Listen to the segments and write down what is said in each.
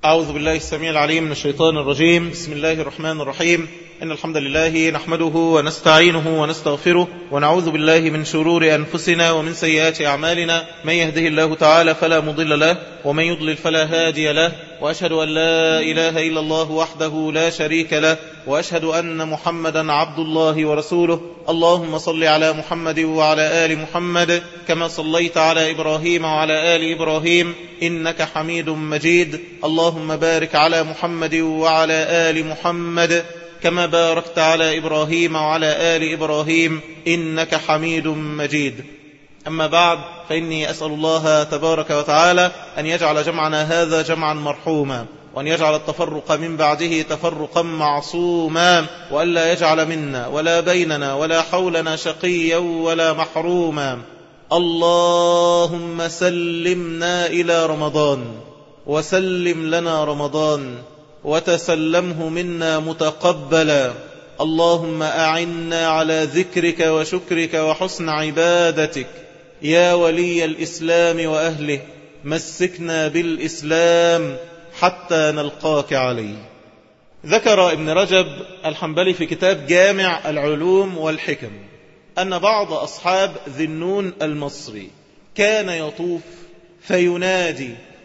أعوذ بالله السميع العليم من الشيطان الرجيم بسم الله الرحمن الرحيم إن الحمد لله نحمده ونستعينه ونستغفره ونعوذ بالله من شرور أنفسنا ومن سيئات أعمالنا من يهده الله تعالى فلا مضل له ومن يضلل فلا هادي له وأشهد أن لا إله إلا الله وحده لا شريك له وأشهد أن محمدا عبد الله ورسوله اللهم صل على محمد وعلى آل محمد كما صليت على إبراهيم وعلى آل إبراهيم إنك حميد مجيد اللهم بارك على محمد وعلى آل محمد كما باركت على إبراهيم وعلى آل إبراهيم إنك حميد مجيد أما بعد فإني أسأل الله تبارك وتعالى أن يجعل جمعنا هذا جمعا مرحوما وأن يجعل التفرق من بعده تفرقا معصوما وألا يجعل منا ولا بيننا ولا حولنا شقيا ولا محروما اللهم سلمنا إلى رمضان وسلم لنا رمضان وتسلمه منا متقبلا اللهم أعنا على ذكرك وشكرك وحسن عبادتك يا ولي الإسلام وأهله مسكنا بالإسلام حتى نلقاك عليه ذكر ابن رجب الحنبلي في كتاب جامع العلوم والحكم أن بعض أصحاب ذنون المصري كان يطوف فينادي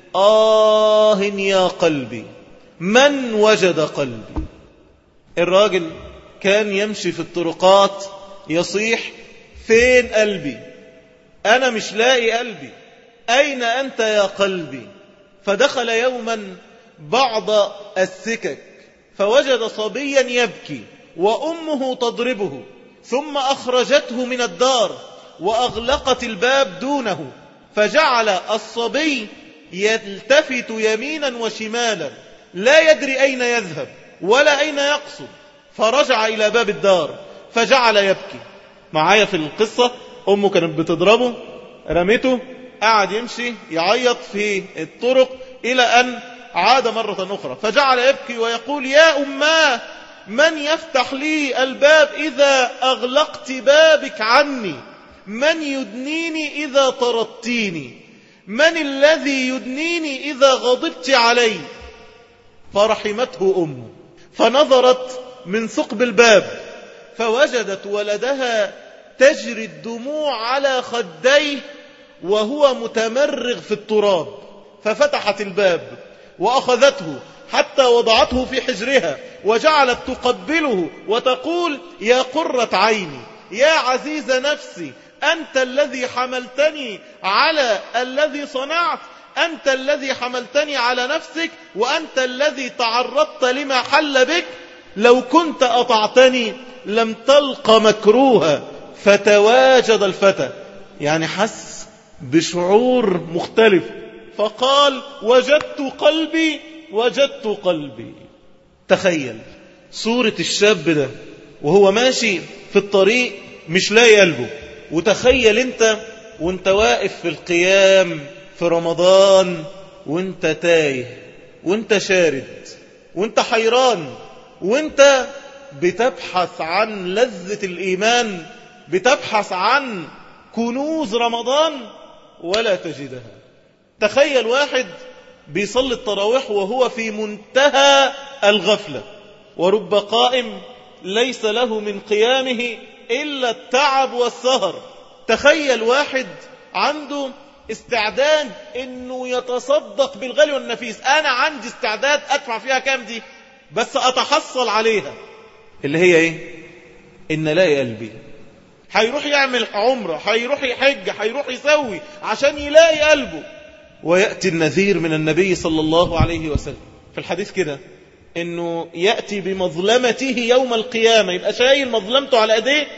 آه يا قلبي من وجد قلبي الراجل كان يمشي في الطرقات يصيح فين قلبي أنا مش لاقي قلبي أين أنت يا قلبي فدخل يوما بعض السكك فوجد صبيا يبكي وأمه تضربه ثم أخرجته من الدار وأغلقت الباب دونه فجعل الصبي يلتفت يمينا وشمالا لا يدري أين يذهب ولا أين يقصد فرجع إلى باب الدار فجعل يبكي معايا في القصة أمه كانت بتضربه رمته قعد يمشي يعيط في الطرق إلى أن عاد مرة أخرى فجعل يبكي ويقول يا أماه من يفتح لي الباب إذا أغلقت بابك عني من يدنيني إذا طردتيني من الذي يدنيني إذا غضبت علي فرحمته أمه فنظرت من ثقب الباب فوجدت ولدها تجري الدموع على خديه وهو متمرغ في التراب ففتحت الباب وأخذته حتى وضعته في حجرها وجعلت تقبله وتقول يا قرة عيني يا عزيز نفسي أنت الذي حملتني على الذي صنعت أنت الذي حملتني على نفسك وأنت الذي تعرضت لما حل بك لو كنت أطعتني لم تلق مكروها فتواجد الفتى يعني حس بشعور مختلف فقال وجدت قلبي وجدت قلبي تخيل صورة الشاب ده وهو ماشي في الطريق مش لاقي قلبه وتخيل انت وانت واقف في القيام في رمضان وانت تايه وانت شارد وانت حيران وانت بتبحث عن لذة الإيمان بتبحث عن كنوز رمضان ولا تجدها تخيل واحد بيصلي التراويح وهو في منتهى الغفلة ورب قائم ليس له من قيامه إلا التعب والسهر تخيل واحد عنده استعداد انه يتصدق بالغالي والنفيس انا عندي استعداد ادفع فيها كام دي بس اتحصل عليها اللي هي ايه ان لاقي قلبي هيروح يعمل عمره هيروح يحج هيروح يسوي عشان يلاقي قلبه ويأتي النذير من النبي صلى الله عليه وسلم في الحديث كده انه يأتي بمظلمته يوم القيامة يبقى شايل مظلمته على ايديه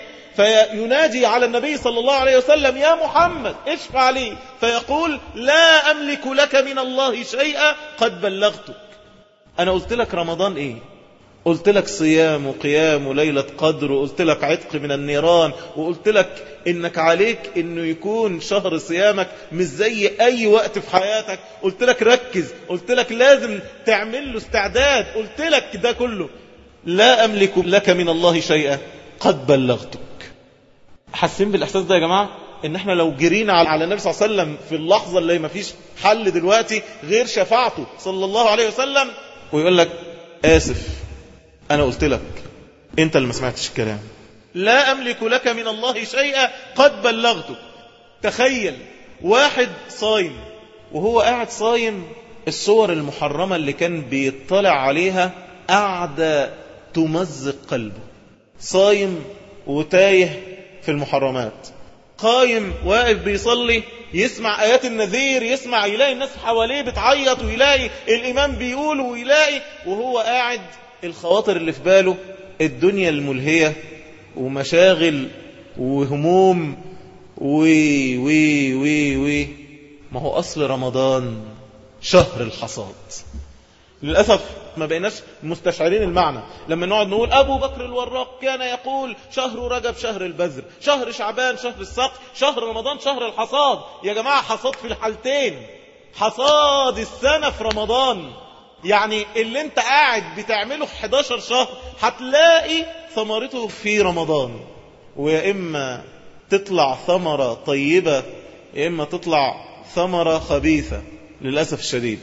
فينادي على النبي صلى الله عليه وسلم يا محمد اشفع لي فيقول لا أملك لك من الله شيئا قد بلغتك أنا قلت لك رمضان إيه قلت لك صيام وقيام وليلة قدر وقلت لك عتق من النيران وقلت لك إنك عليك إنه يكون شهر صيامك مش زي أي وقت في حياتك قلت لك ركز قلت لك لازم تعمل له استعداد قلت لك ده كله لا أملك لك من الله شيئا قد بلغتك حاسين بالإحساس ده يا جماعة ان احنا لو جرينا على النبي صلى الله عليه وسلم في اللحظة اللي ما فيش حل دلوقتي غير شفاعته صلى الله عليه وسلم ويقول لك آسف أنا قلت لك أنت اللي ما سمعتش الكلام لا أملك لك من الله شيئا قد بلغتك تخيل واحد صايم وهو قاعد صايم الصور المحرمة اللي كان بيطلع عليها قاعدة تمزق قلبه صايم وتايه في المحرمات قايم واقف بيصلي يسمع آيات النذير يسمع يلاقي الناس حواليه بتعيط ويلاقي الإمام بيقول ويلاقي وهو قاعد الخواطر اللي في باله الدنيا الملهية ومشاغل وهموم وي وي وي وي ما هو أصل رمضان شهر الحصاد للأسف ما بقيناش مستشعرين المعنى لما نقعد نقول أبو بكر الوراق كان يقول شهر رجب شهر البذر شهر شعبان شهر السقف شهر رمضان شهر الحصاد يا جماعة حصاد في الحالتين حصاد السنة في رمضان يعني اللي انت قاعد بتعمله في 11 شهر هتلاقي ثمرته في رمضان ويا إما تطلع ثمرة طيبة يا إما تطلع ثمرة خبيثة للأسف الشديد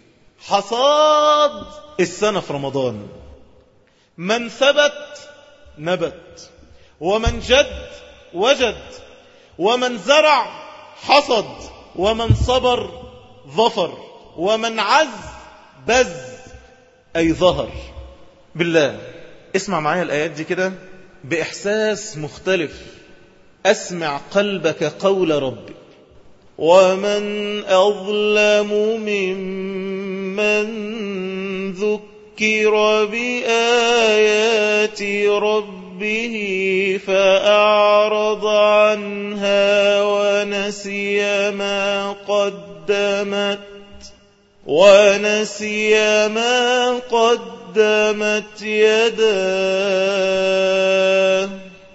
حصاد السنة في رمضان من ثبت نبت ومن جد وجد ومن زرع حصد ومن صبر ظفر ومن عز بز أي ظهر بالله اسمع معايا الآيات دي كده بإحساس مختلف أسمع قلبك قول ربي ومن أظلم ممن ذكر بآيات ربه فأعرض عنها ونسي ما قدمت ونسي ما قدمت يداه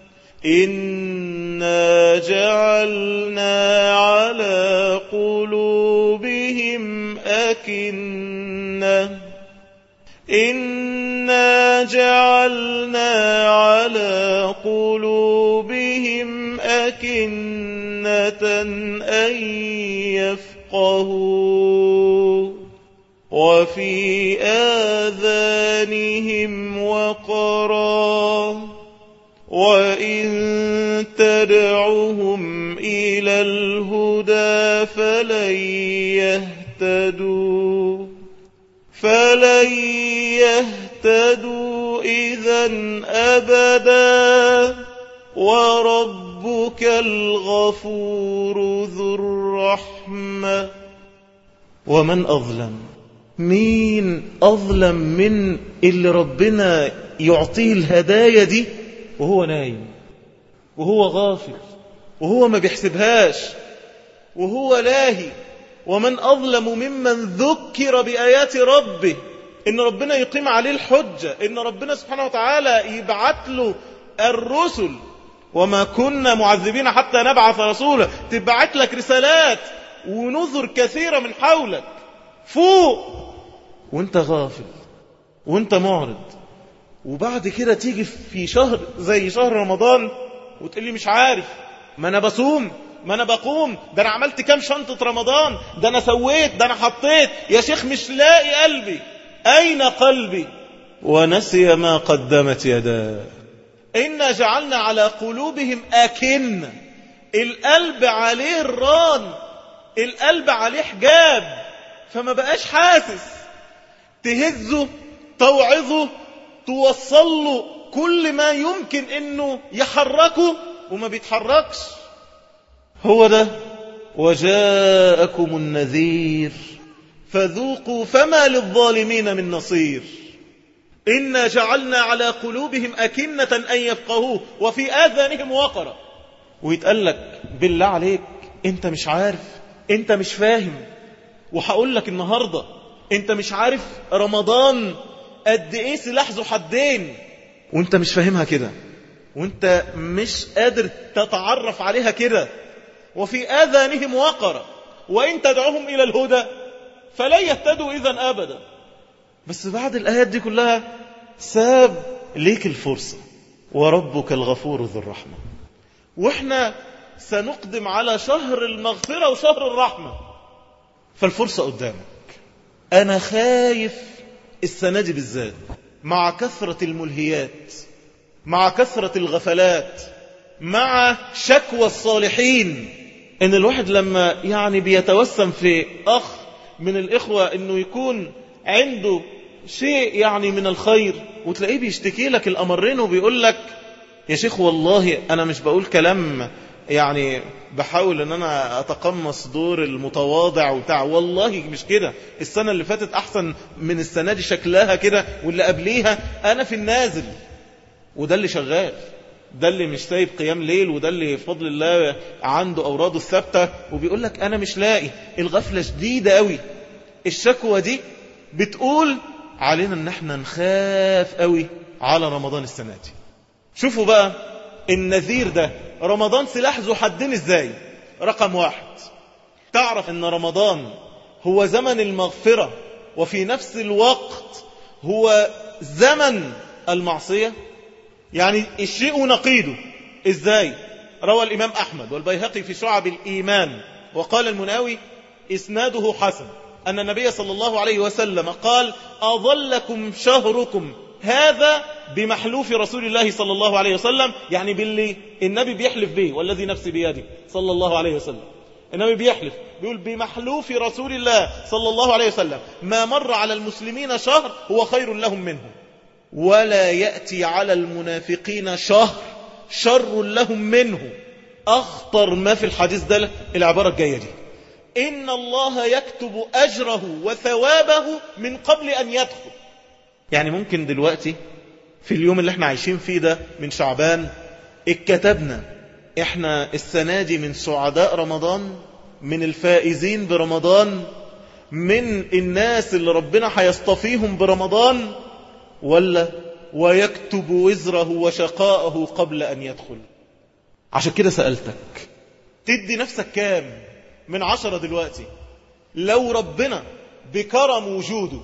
إنا جعلنا على قلوبهم أكنة إنا جعلنا على قلوبهم أكنة أن يفقهوا وفي آذانهم وقرا وإن تدعهم إلى الهدى فلن يهتدوا فلن يهتدوا إذا أبدا وربك الغفور ذو الرحمة ومن أظلم مين أظلم من اللي ربنا يعطيه الهدايا دي وهو نايم وهو غافل وهو ما بيحسبهاش وهو لاهي ومن أظلم ممن ذكر بآيات ربه إن ربنا يقيم عليه الحجة إن ربنا سبحانه وتعالى يبعت له الرسل وما كنا معذبين حتى نبعث رسولا تبعت لك رسالات ونذر كثيرة من حولك فوق وانت غافل وانت معرض وبعد كده تيجي في شهر زي شهر رمضان وتقول لي مش عارف ما انا بصوم ما انا بقوم ده انا عملت كام شنطة رمضان ده انا سويت ده انا حطيت يا شيخ مش لاقي قلبي اين قلبي ونسي ما قدمت يداه إنا جعلنا على قلوبهم أكنة القلب عليه الران القلب عليه حجاب فما بقاش حاسس تهزه توعظه توصل له كل ما يمكن انه يحركه وما بيتحركش هو ده وجاءكم النذير فذوقوا فما للظالمين من نصير إنا جعلنا على قلوبهم أكنة أن يفقهوه وفي آذانهم وقرا ويتقال لك بالله عليك انت مش عارف انت مش فاهم وهقول لك النهاردة انت مش عارف رمضان قد ايه سلاح ذو حدين وانت مش فاهمها كده وانت مش قادر تتعرف عليها كده وفي آذانهم وقرا وإن تدعوهم إلى الهدى فلا يهتدوا إذا أبدا بس بعد الآيات دي كلها ساب ليك الفرصة وربك الغفور ذو الرحمة واحنا سنقدم على شهر المغفرة وشهر الرحمة فالفرصة قدامك أنا خايف السنة دي بالذات مع كثرة الملهيات مع كثرة الغفلات مع شكوى الصالحين ان الواحد لما يعني بيتوسم في اخ من الاخوة انه يكون عنده شيء يعني من الخير وتلاقيه بيشتكي لك الامرين وبيقول لك يا شيخ والله انا مش بقول كلام يعني بحاول ان انا اتقمص دور المتواضع وبتاع والله مش كده السنة اللي فاتت احسن من السنة دي شكلها كده واللي قبليها انا في النازل وده اللي شغال ده اللي مش سايب قيام ليل وده اللي بفضل الله عنده اوراده الثابته وبيقول لك انا مش لاقي الغفله شديده قوي الشكوى دي بتقول علينا ان احنا نخاف قوي على رمضان السنه دي شوفوا بقى النذير ده رمضان سلاح ذو حدين ازاي رقم واحد تعرف ان رمضان هو زمن المغفره وفي نفس الوقت هو زمن المعصيه يعني الشيء نقيده ازاي روى الامام احمد والبيهقي في شعب الايمان وقال المناوي اسناده حسن ان النبي صلى الله عليه وسلم قال اظلكم شهركم هذا بمحلوف رسول الله صلى الله عليه وسلم يعني باللي النبي بيحلف به والذي نفسي بيده صلى الله عليه وسلم النبي بيحلف بيقول بمحلوف رسول الله صلى الله عليه وسلم ما مر على المسلمين شهر هو خير لهم منه ولا يأتي على المنافقين شهر شر لهم منه أخطر ما في الحديث ده العبارة الجاية دي إن الله يكتب أجره وثوابه من قبل أن يدخل يعني ممكن دلوقتي في اليوم اللي احنا عايشين فيه ده من شعبان اتكتبنا احنا السنة دي من سعداء رمضان من الفائزين برمضان من الناس اللي ربنا هيصطفيهم برمضان ولا ويكتب وزره وشقاءه قبل أن يدخل عشان كده سألتك تدي نفسك كام من عشرة دلوقتي لو ربنا بكرم وجوده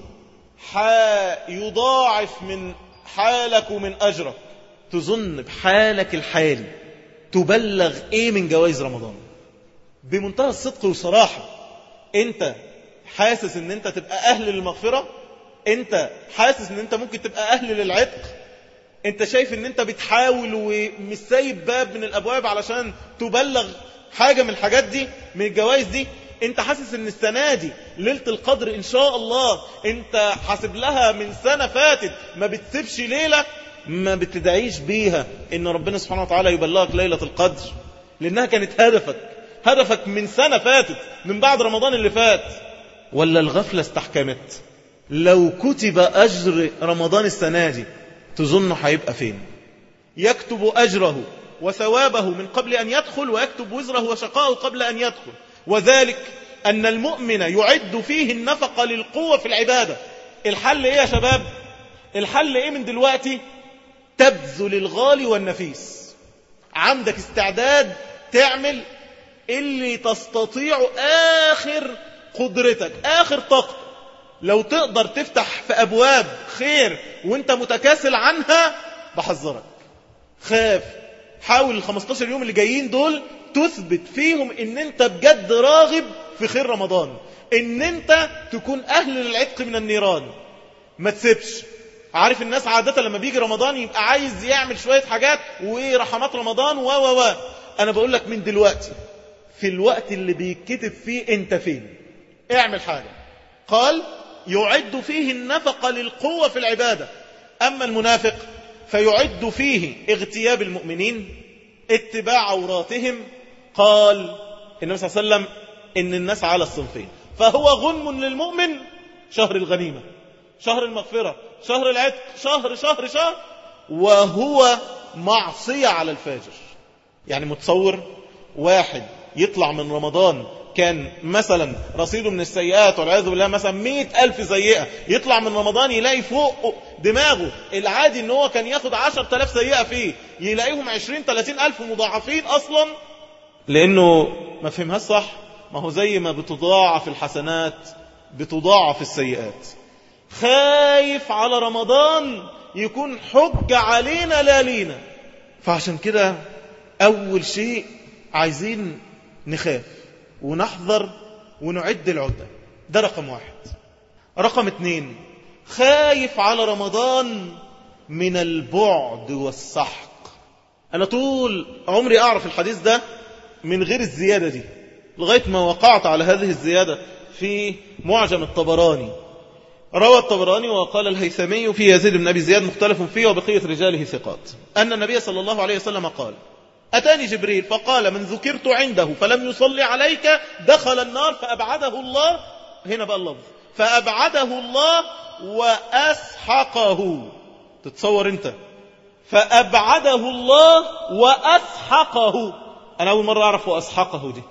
يضاعف من حالك ومن أجرك تظن بحالك الحالي تبلغ ايه من جوائز رمضان بمنتهى الصدق والصراحة انت حاسس ان انت تبقى اهل للمغفرة انت حاسس ان انت ممكن تبقى اهل للعتق انت شايف ان انت بتحاول ومش سايب باب من الابواب علشان تبلغ حاجة من الحاجات دي من الجوائز دي انت حاسس ان السنة دي ليلة القدر ان شاء الله انت حاسب لها من سنة فاتت ما بتسيبش ليلة ما بتدعيش بيها ان ربنا سبحانه وتعالى يبلغك ليلة القدر لانها كانت هدفك هدفك من سنة فاتت من بعد رمضان اللي فات ولا الغفلة استحكمت لو كتب أجر رمضان السنة دي تظن هيبقى فين يكتب أجره وثوابه من قبل أن يدخل ويكتب وزره وشقاءه قبل أن يدخل وذلك أن المؤمن يعد فيه النفق للقوة في العبادة الحل إيه يا شباب الحل إيه من دلوقتي تبذل الغالي والنفيس عندك استعداد تعمل اللي تستطيع آخر قدرتك آخر طاقتك لو تقدر تفتح في أبواب خير وانت متكاسل عنها بحذرك خاف حاول ال 15 يوم اللي جايين دول تثبت فيهم ان انت بجد راغب في خير رمضان ان انت تكون اهل للعتق من النيران ما تسيبش عارف الناس عادة لما بيجي رمضان يبقى عايز يعمل شوية حاجات ورحمات رمضان و و و انا بقول لك من دلوقتي في الوقت اللي بيتكتب فيه انت فين اعمل حاجة قال يعد فيه النفق للقوة في العبادة أما المنافق فيعد فيه اغتياب المؤمنين اتباع عوراتهم قال النبي صلى الله عليه وسلم إن الناس على الصنفين فهو غنم للمؤمن شهر الغنيمة شهر المغفرة شهر العتق شهر شهر شهر وهو معصية على الفاجر يعني متصور واحد يطلع من رمضان كان مثلا رصيده من السيئات والعياذ بالله مثلا مئة ألف سيئة يطلع من رمضان يلاقي فوق دماغه العادي ان هو كان ياخد عشر تلاف سيئة فيه يلاقيهم عشرين تلاتين ألف مضاعفين أصلا لأنه ما فهمها صح ما هو زي ما بتضاعف الحسنات بتضاعف السيئات خايف على رمضان يكون حجة علينا لا لينا فعشان كده أول شيء عايزين نخاف ونحذر ونعد العدة ده رقم واحد رقم اتنين خايف على رمضان من البعد والسحق أنا طول عمري أعرف الحديث ده من غير الزيادة دي لغاية ما وقعت على هذه الزيادة في معجم الطبراني روى الطبراني وقال الهيثمي في يزيد بن أبي زياد مختلف فيه وبقية رجاله ثقات أن النبي صلى الله عليه وسلم قال أتاني جبريل فقال من ذكرت عنده فلم يصلي عليك دخل النار فأبعده الله هنا بقى اللفظ فأبعده الله وأسحقه تتصور انت فأبعده الله وأسحقه أنا أول مرة أعرف وأسحقه دي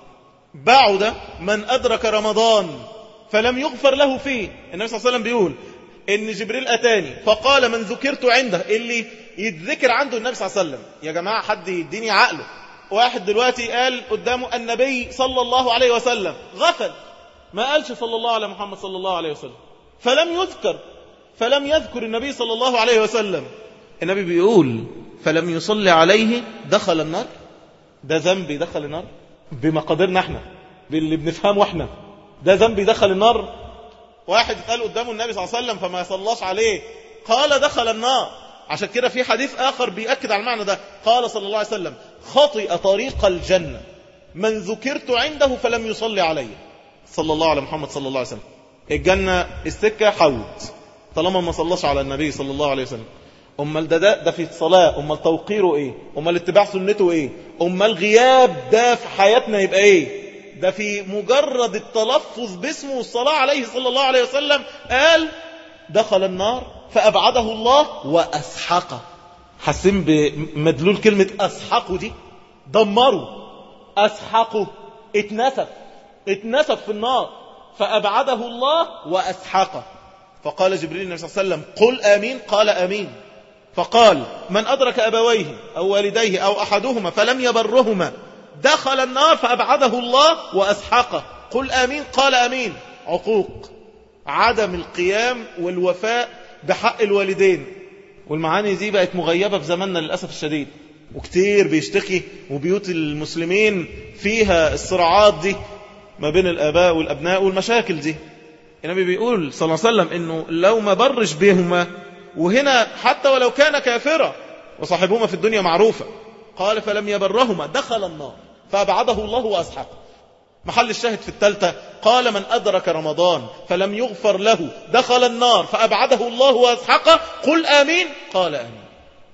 بعد من أدرك رمضان فلم يغفر له فيه النبي صلى الله عليه وسلم بيقول إن جبريل أتاني فقال من ذكرت عنده اللي يتذكر عنده النبي صلى الله عليه وسلم يا جماعة حد يديني عقله واحد دلوقتي قال قدامه النبي صلى الله عليه وسلم غفل ما قالش صلى الله على محمد صلى الله عليه وسلم فلم يذكر فلم يذكر النبي صلى الله عليه وسلم النبي بيقول فلم يصلي عليه دخل النار ده ذنبي دخل النار بمقاديرنا احنا باللي بنفهمه احنا ده ذنبي دخل النار واحد قال قدامه النبي صلى الله عليه وسلم فما يصلاش عليه قال دخل النار عشان كده في حديث آخر بيأكد على المعنى ده قال صلى الله عليه وسلم خطئ طريق الجنة من ذكرت عنده فلم يصلي علي صلى الله على محمد صلى الله عليه وسلم الجنة السكة حوض طالما ما صلاش على النبي صلى الله عليه وسلم امال ده ده, ده في الصلاة امال توقيره ايه امال اتباع سنته ايه امال غياب ده في حياتنا يبقى ايه ده في مجرد التلفظ باسمه والصلاة عليه صلى الله عليه وسلم قال دخل النار فأبعده الله وأسحقه حاسين بمدلول كلمة أسحقه دي دمروا أسحقه اتنسف اتنسف في النار فأبعده الله وأسحقه فقال جبريل النبي صلى الله عليه وسلم قل آمين قال آمين فقال من أدرك أبويه أو والديه أو أحدهما فلم يبرهما دخل النار فأبعده الله وأسحقه قل آمين قال آمين عقوق عدم القيام والوفاء بحق الوالدين والمعاني دي بقت مغيبة في زماننا للأسف الشديد وكتير بيشتكي وبيوت المسلمين فيها الصراعات دي ما بين الآباء والأبناء والمشاكل دي النبي بيقول صلى الله عليه وسلم انه لو ما برش بهما وهنا حتى ولو كان كافرا وصاحبهما في الدنيا معروفة قال فلم يبرهما دخل النار فأبعده الله وأسحقه محل الشاهد في الثالثة قال من أدرك رمضان فلم يغفر له دخل النار فأبعده الله وأسحقه قل آمين قال آمين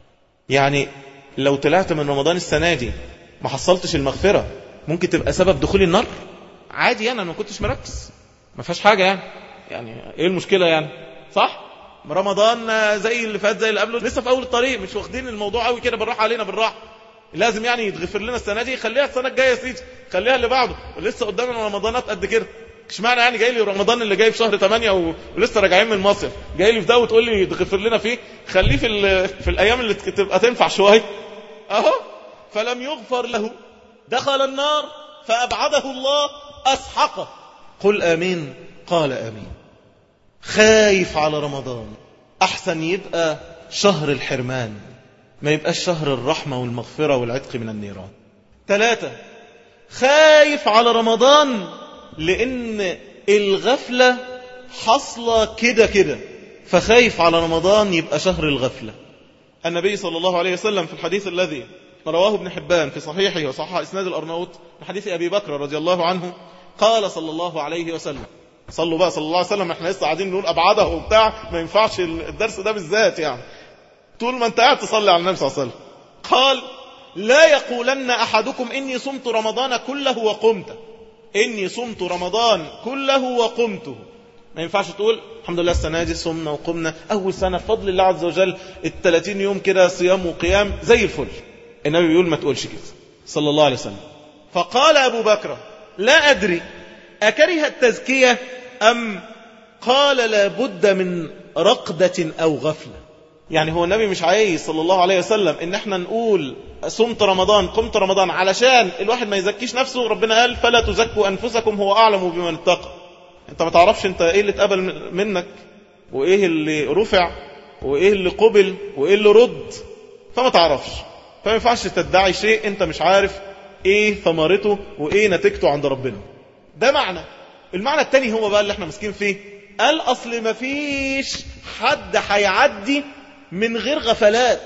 يعني لو طلعت من رمضان السنة دي ما حصلتش المغفرة ممكن تبقى سبب دخول النار عادي يعني أنا ما كنتش مركز ما فيهاش حاجة يعني يعني ايه المشكلة يعني صح رمضان زي اللي فات زي اللي قبله لسه في اول الطريق مش واخدين الموضوع قوي كده بالراحه علينا بالراحه لازم يعني يتغفر لنا السنه دي خليها السنه الجايه يا سيدي خليها اللي بعده لسه قدامنا رمضانات قد كده اشمعنى يعني جاي لي رمضان اللي جاي في شهر 8 و... ولسه راجعين من المصيف جاي لي في ده وتقول لي يتغفر لنا فيه خليه في ال... في الايام اللي تبقى تنفع شويه اهو فلم يغفر له دخل النار فابعده الله اسحقه قل امين قال امين خايف على رمضان أحسن يبقى شهر الحرمان ما يبقاش شهر الرحمة والمغفرة والعتق من النيران ثلاثة خايف على رمضان لأن الغفلة حصلة كده كده فخايف على رمضان يبقى شهر الغفلة النبي صلى الله عليه وسلم في الحديث الذي رواه ابن حبان في صحيحه وصحح إسناد الأرنوط من حديث أبي بكر رضي الله عنه قال صلى الله عليه وسلم صلوا بقى صلى الله عليه وسلم احنا لسه قاعدين نقول ابعاده وبتاع ما ينفعش الدرس ده بالذات يعني طول ما انت قاعد تصلي على النبي صلى الله عليه وسلم قال لا يقولن احدكم اني صمت رمضان كله وقمت اني صمت رمضان كله وقمته ما ينفعش تقول الحمد لله السنه دي صمنا وقمنا اول سنه بفضل الله عز وجل ال 30 يوم كده صيام وقيام زي الفل النبي بيقول ما تقولش كده صلى الله عليه وسلم فقال ابو بكر لا ادري اكره التزكيه أم قال لابد من رقدة أو غفلة يعني هو النبي مش عايز صلى الله عليه وسلم ان احنا نقول صمت رمضان قمت رمضان علشان الواحد ما يزكيش نفسه ربنا قال فلا تزكوا أنفسكم هو أعلم بمن اتقى انت ما تعرفش انت ايه اللي اتقبل منك وايه اللي رفع وايه اللي قبل وايه اللي رد فما تعرفش فما ينفعش تدعي شيء انت مش عارف ايه ثمرته وايه نتيجته عند ربنا ده معنى المعنى التاني هو بقى اللي احنا مسكين فيه قال اصل مفيش حد هيعدي من غير غفلات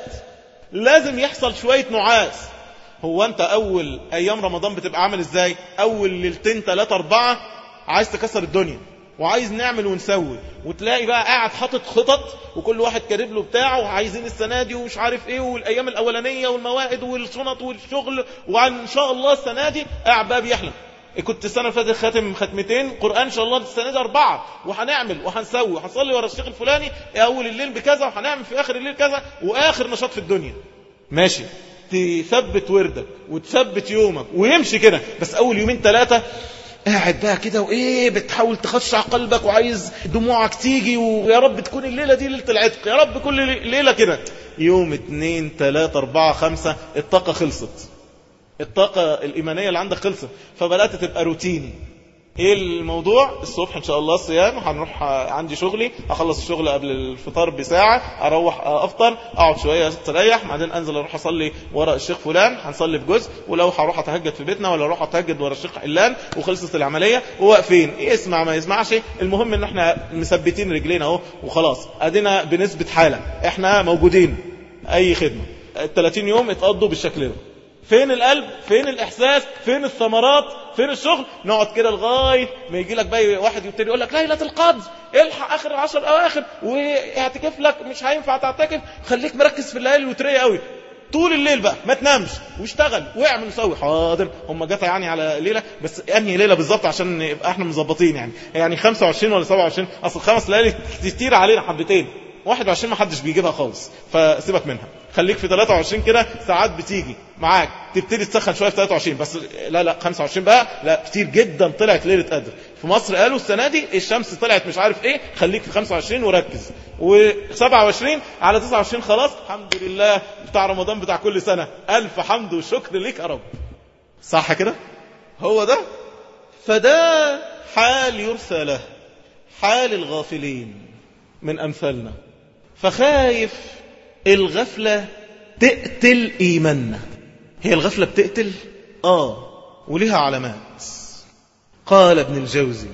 لازم يحصل شوية نعاس هو انت اول ايام رمضان بتبقى عامل ازاي اول ليلتين ثلاثة اربعة عايز تكسر الدنيا وعايز نعمل ونسوي وتلاقي بقى قاعد حاطط خطط وكل واحد كاتب له بتاعه وعايزين السنه دي ومش عارف ايه والايام الاولانيه والموائد والشنط والشغل وان شاء الله السنه دي قاعد بقى بيحلم كنت السنه اللي فاتت خاتم ختمتين قران ان شاء الله السنه دي اربعه وهنعمل وهنسوي وهنصلي ورا الشيخ الفلاني اول الليل بكذا وهنعمل في اخر الليل كذا واخر نشاط في الدنيا ماشي تثبت وردك وتثبت يومك ويمشي كده بس اول يومين ثلاثه قاعد بقى كده وايه بتحاول تخشع قلبك وعايز دموعك تيجي ويا رب تكون الليلة دي ليلة العتق يا رب كل ليلة كده يوم اتنين تلاتة اربعة خمسة الطاقة خلصت الطاقة الإيمانية اللي عندك خلصت فبدأت تبقى روتيني ايه الموضوع الصبح ان شاء الله الصيام هنروح عندي شغلي اخلص الشغل قبل الفطار بساعة اروح افطر اقعد شوية استريح بعدين انزل اروح اصلي ورا الشيخ فلان هنصلي بجزء ولو هروح اتهجد في بيتنا ولا اروح اتهجد ورا الشيخ علان وخلصت العملية وواقفين يسمع ما يسمعش المهم ان احنا مثبتين رجلينا اهو وخلاص ادينا بنسبة حالة احنا موجودين اي خدمة ال 30 يوم اتقضوا بالشكل ده فين القلب فين الاحساس فين الثمرات فين الشغل نقعد كده لغايه ما يجي لك بقى واحد يبتدي يقول لك ليله القدر الحق اخر العشر الاواخر واعتكف لك مش هينفع تعتكف خليك مركز في الليالي الوتريه قوي طول الليل بقى ما تنامش واشتغل واعمل وسوي حاضر هم جت يعني على ليله بس انهي ليله بالظبط عشان يبقى احنا مظبطين يعني يعني 25 ولا 27 اصل خمس ليالي كتير علينا حبتين 21 ما حدش بيجيبها خالص فسيبك منها خليك في 23 كده ساعات بتيجي معاك تبتدي تسخن شويه في 23 بس لا لا 25 بقى لا كتير جدا طلعت ليله قدر في مصر قالوا السنه دي الشمس طلعت مش عارف ايه خليك في 25 وركز و27 على 29 خلاص الحمد لله بتاع رمضان بتاع كل سنه الف حمد وشكر ليك يا رب صح كده هو ده فده حال يرثى له حال الغافلين من امثالنا فخايف الغفلة تقتل إيماننا هي الغفلة بتقتل آه ولها علامات قال ابن الجوزي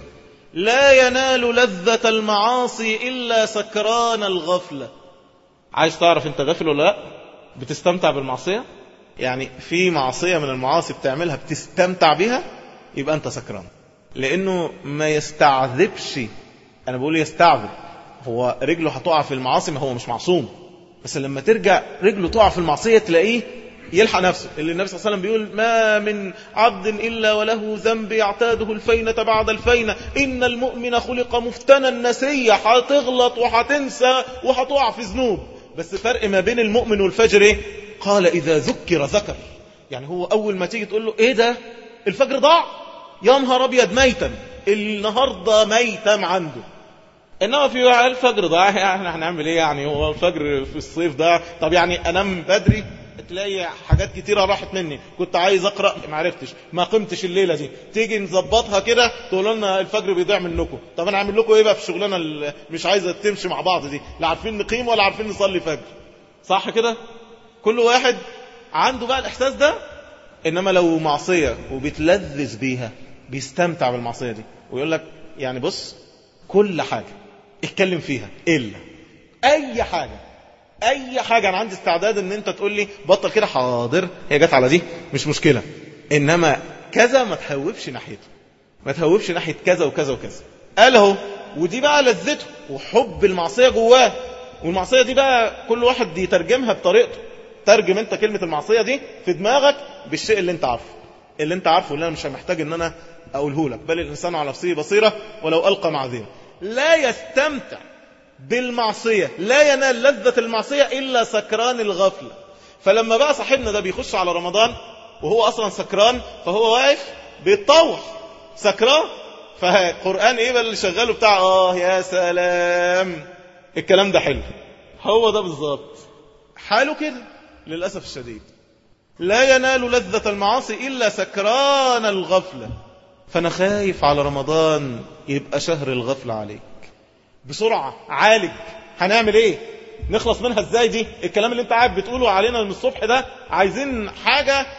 لا ينال لذة المعاصي إلا سكران الغفلة عايز تعرف انت غافل ولا لا بتستمتع بالمعصية يعني في معصية من المعاصي بتعملها بتستمتع بها يبقى انت سكران لانه ما يستعذبش انا بقول يستعذب هو رجله هتقع في المعاصي ما هو مش معصوم بس لما ترجع رجله تقع في المعصية تلاقيه يلحق نفسه اللي النبي صلى الله عليه وسلم بيقول ما من عبد إلا وله ذنب يعتاده الفينة بعد الفينة إن المؤمن خلق مفتنا نسيا هتغلط وهتنسى وهتقع في ذنوب بس فرق ما بين المؤمن والفجر ايه قال إذا ذكر ذكر يعني هو أول ما تيجي تقول له إيه ده الفجر ضاع يا نهار أبيض ميتا النهاردة ميتم عنده انما في الفجر ضاع احنا هنعمل ايه يعني هو الفجر في الصيف ده طب يعني انام بدري تلاقي حاجات كتيرة راحت مني كنت عايز اقرا ما عرفتش ما قمتش الليله دي تيجي نظبطها كده تقول لنا الفجر بيضيع منكم طب انا اعمل لكم ايه بقى في الشغلانه اللي مش عايزه تمشي مع بعض دي لا عارفين نقيم ولا عارفين نصلي فجر صح كده كل واحد عنده بقى الاحساس ده انما لو معصيه وبيتلذذ بيها بيستمتع بالمعصيه دي ويقول لك يعني بص كل حاجه اتكلم فيها إلا أي حاجة أي حاجة أنا عندي استعداد أن أنت تقول لي بطل كده حاضر هي جت على دي مش مشكلة إنما كذا ما تهوبش ناحيته ما تهوبش ناحية كذا وكذا وكذا قال اهو ودي بقى لذته وحب المعصية جواه والمعصية دي بقى كل واحد يترجمها بطريقته ترجم انت كلمة المعصية دي في دماغك بالشيء اللي انت عارفه اللي انت عارفه اللي انا مش محتاج ان انا اقوله لك بل الانسان على نفسه بصيرة ولو القى معذرة لا يستمتع بالمعصية لا ينال لذة المعصية إلا سكران الغفلة فلما بقى صاحبنا ده بيخش على رمضان وهو أصلا سكران فهو واقف بيتطوح سكران فقرآن إيه بقى اللي شغاله بتاع آه يا سلام الكلام ده حلو هو ده بالظبط حاله كده للأسف الشديد لا ينال لذة المعاصي إلا سكران الغفلة فأنا خايف على رمضان يبقى شهر الغفلة عليك بسرعة عالج هنعمل ايه نخلص منها ازاي دي الكلام اللي انت قاعد بتقوله علينا من الصبح ده عايزين حاجة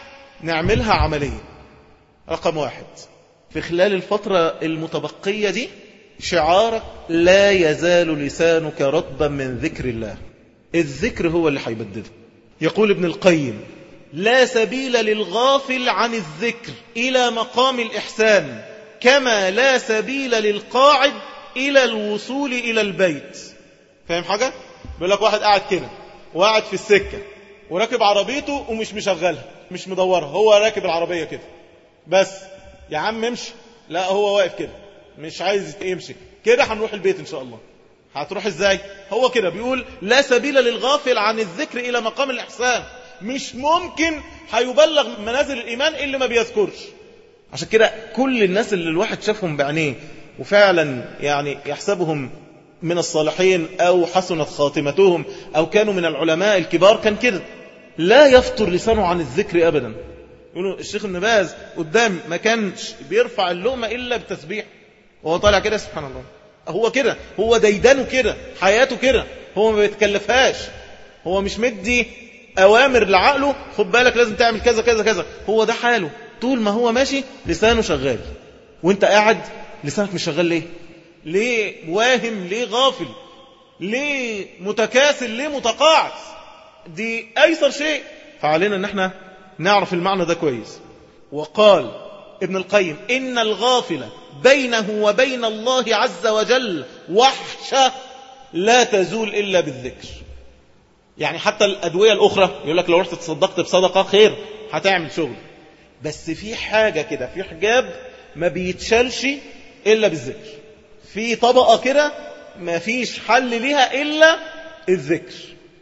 نعملها عملية رقم واحد في خلال الفترة المتبقية دي شعارك لا يزال لسانك رطبا من ذكر الله الذكر هو اللي هيبدده يقول ابن القيم لا سبيل للغافل عن الذكر إلى مقام الإحسان كما لا سبيل للقاعد إلى الوصول إلى البيت فاهم حاجة؟ بيقول لك واحد قاعد كده وقاعد في السكة وراكب عربيته ومش مشغلها مش مدورها هو راكب العربية كده بس يا عم امشي لا هو واقف كده مش عايز يمشي كده هنروح البيت ان شاء الله هتروح ازاي هو كده بيقول لا سبيل للغافل عن الذكر الى مقام الاحسان مش ممكن هيبلغ منازل الايمان اللي ما بيذكرش عشان كده كل الناس اللي الواحد شافهم بعينيه وفعلا يعني يحسبهم من الصالحين او حسنت خاتمتهم او كانوا من العلماء الكبار كان كده لا يفطر لسانه عن الذكر ابدا يقولوا الشيخ ابن باز قدام ما كانش بيرفع اللقمة إلا بتسبيح وهو طالع كده سبحان الله هو كده هو ديدانه كده حياته كده هو ما بيتكلفهاش هو مش مدي أوامر لعقله خد بالك لازم تعمل كذا كذا كذا هو ده حاله طول ما هو ماشي لسانه شغال وانت قاعد لسانك مش شغال ليه ليه واهم ليه غافل ليه متكاسل ليه متقاعس دي أيسر شيء فعلينا ان احنا نعرف المعنى ده كويس وقال ابن القيم إن الغافل بينه وبين الله عز وجل وحشة لا تزول إلا بالذكر يعني حتى الأدوية الأخرى يقول لك لو رحت تصدقت بصدقة خير هتعمل شغل بس في حاجة كده في حجاب ما بيتشالش إلا بالذكر في طبقة كده ما فيش حل ليها إلا الذكر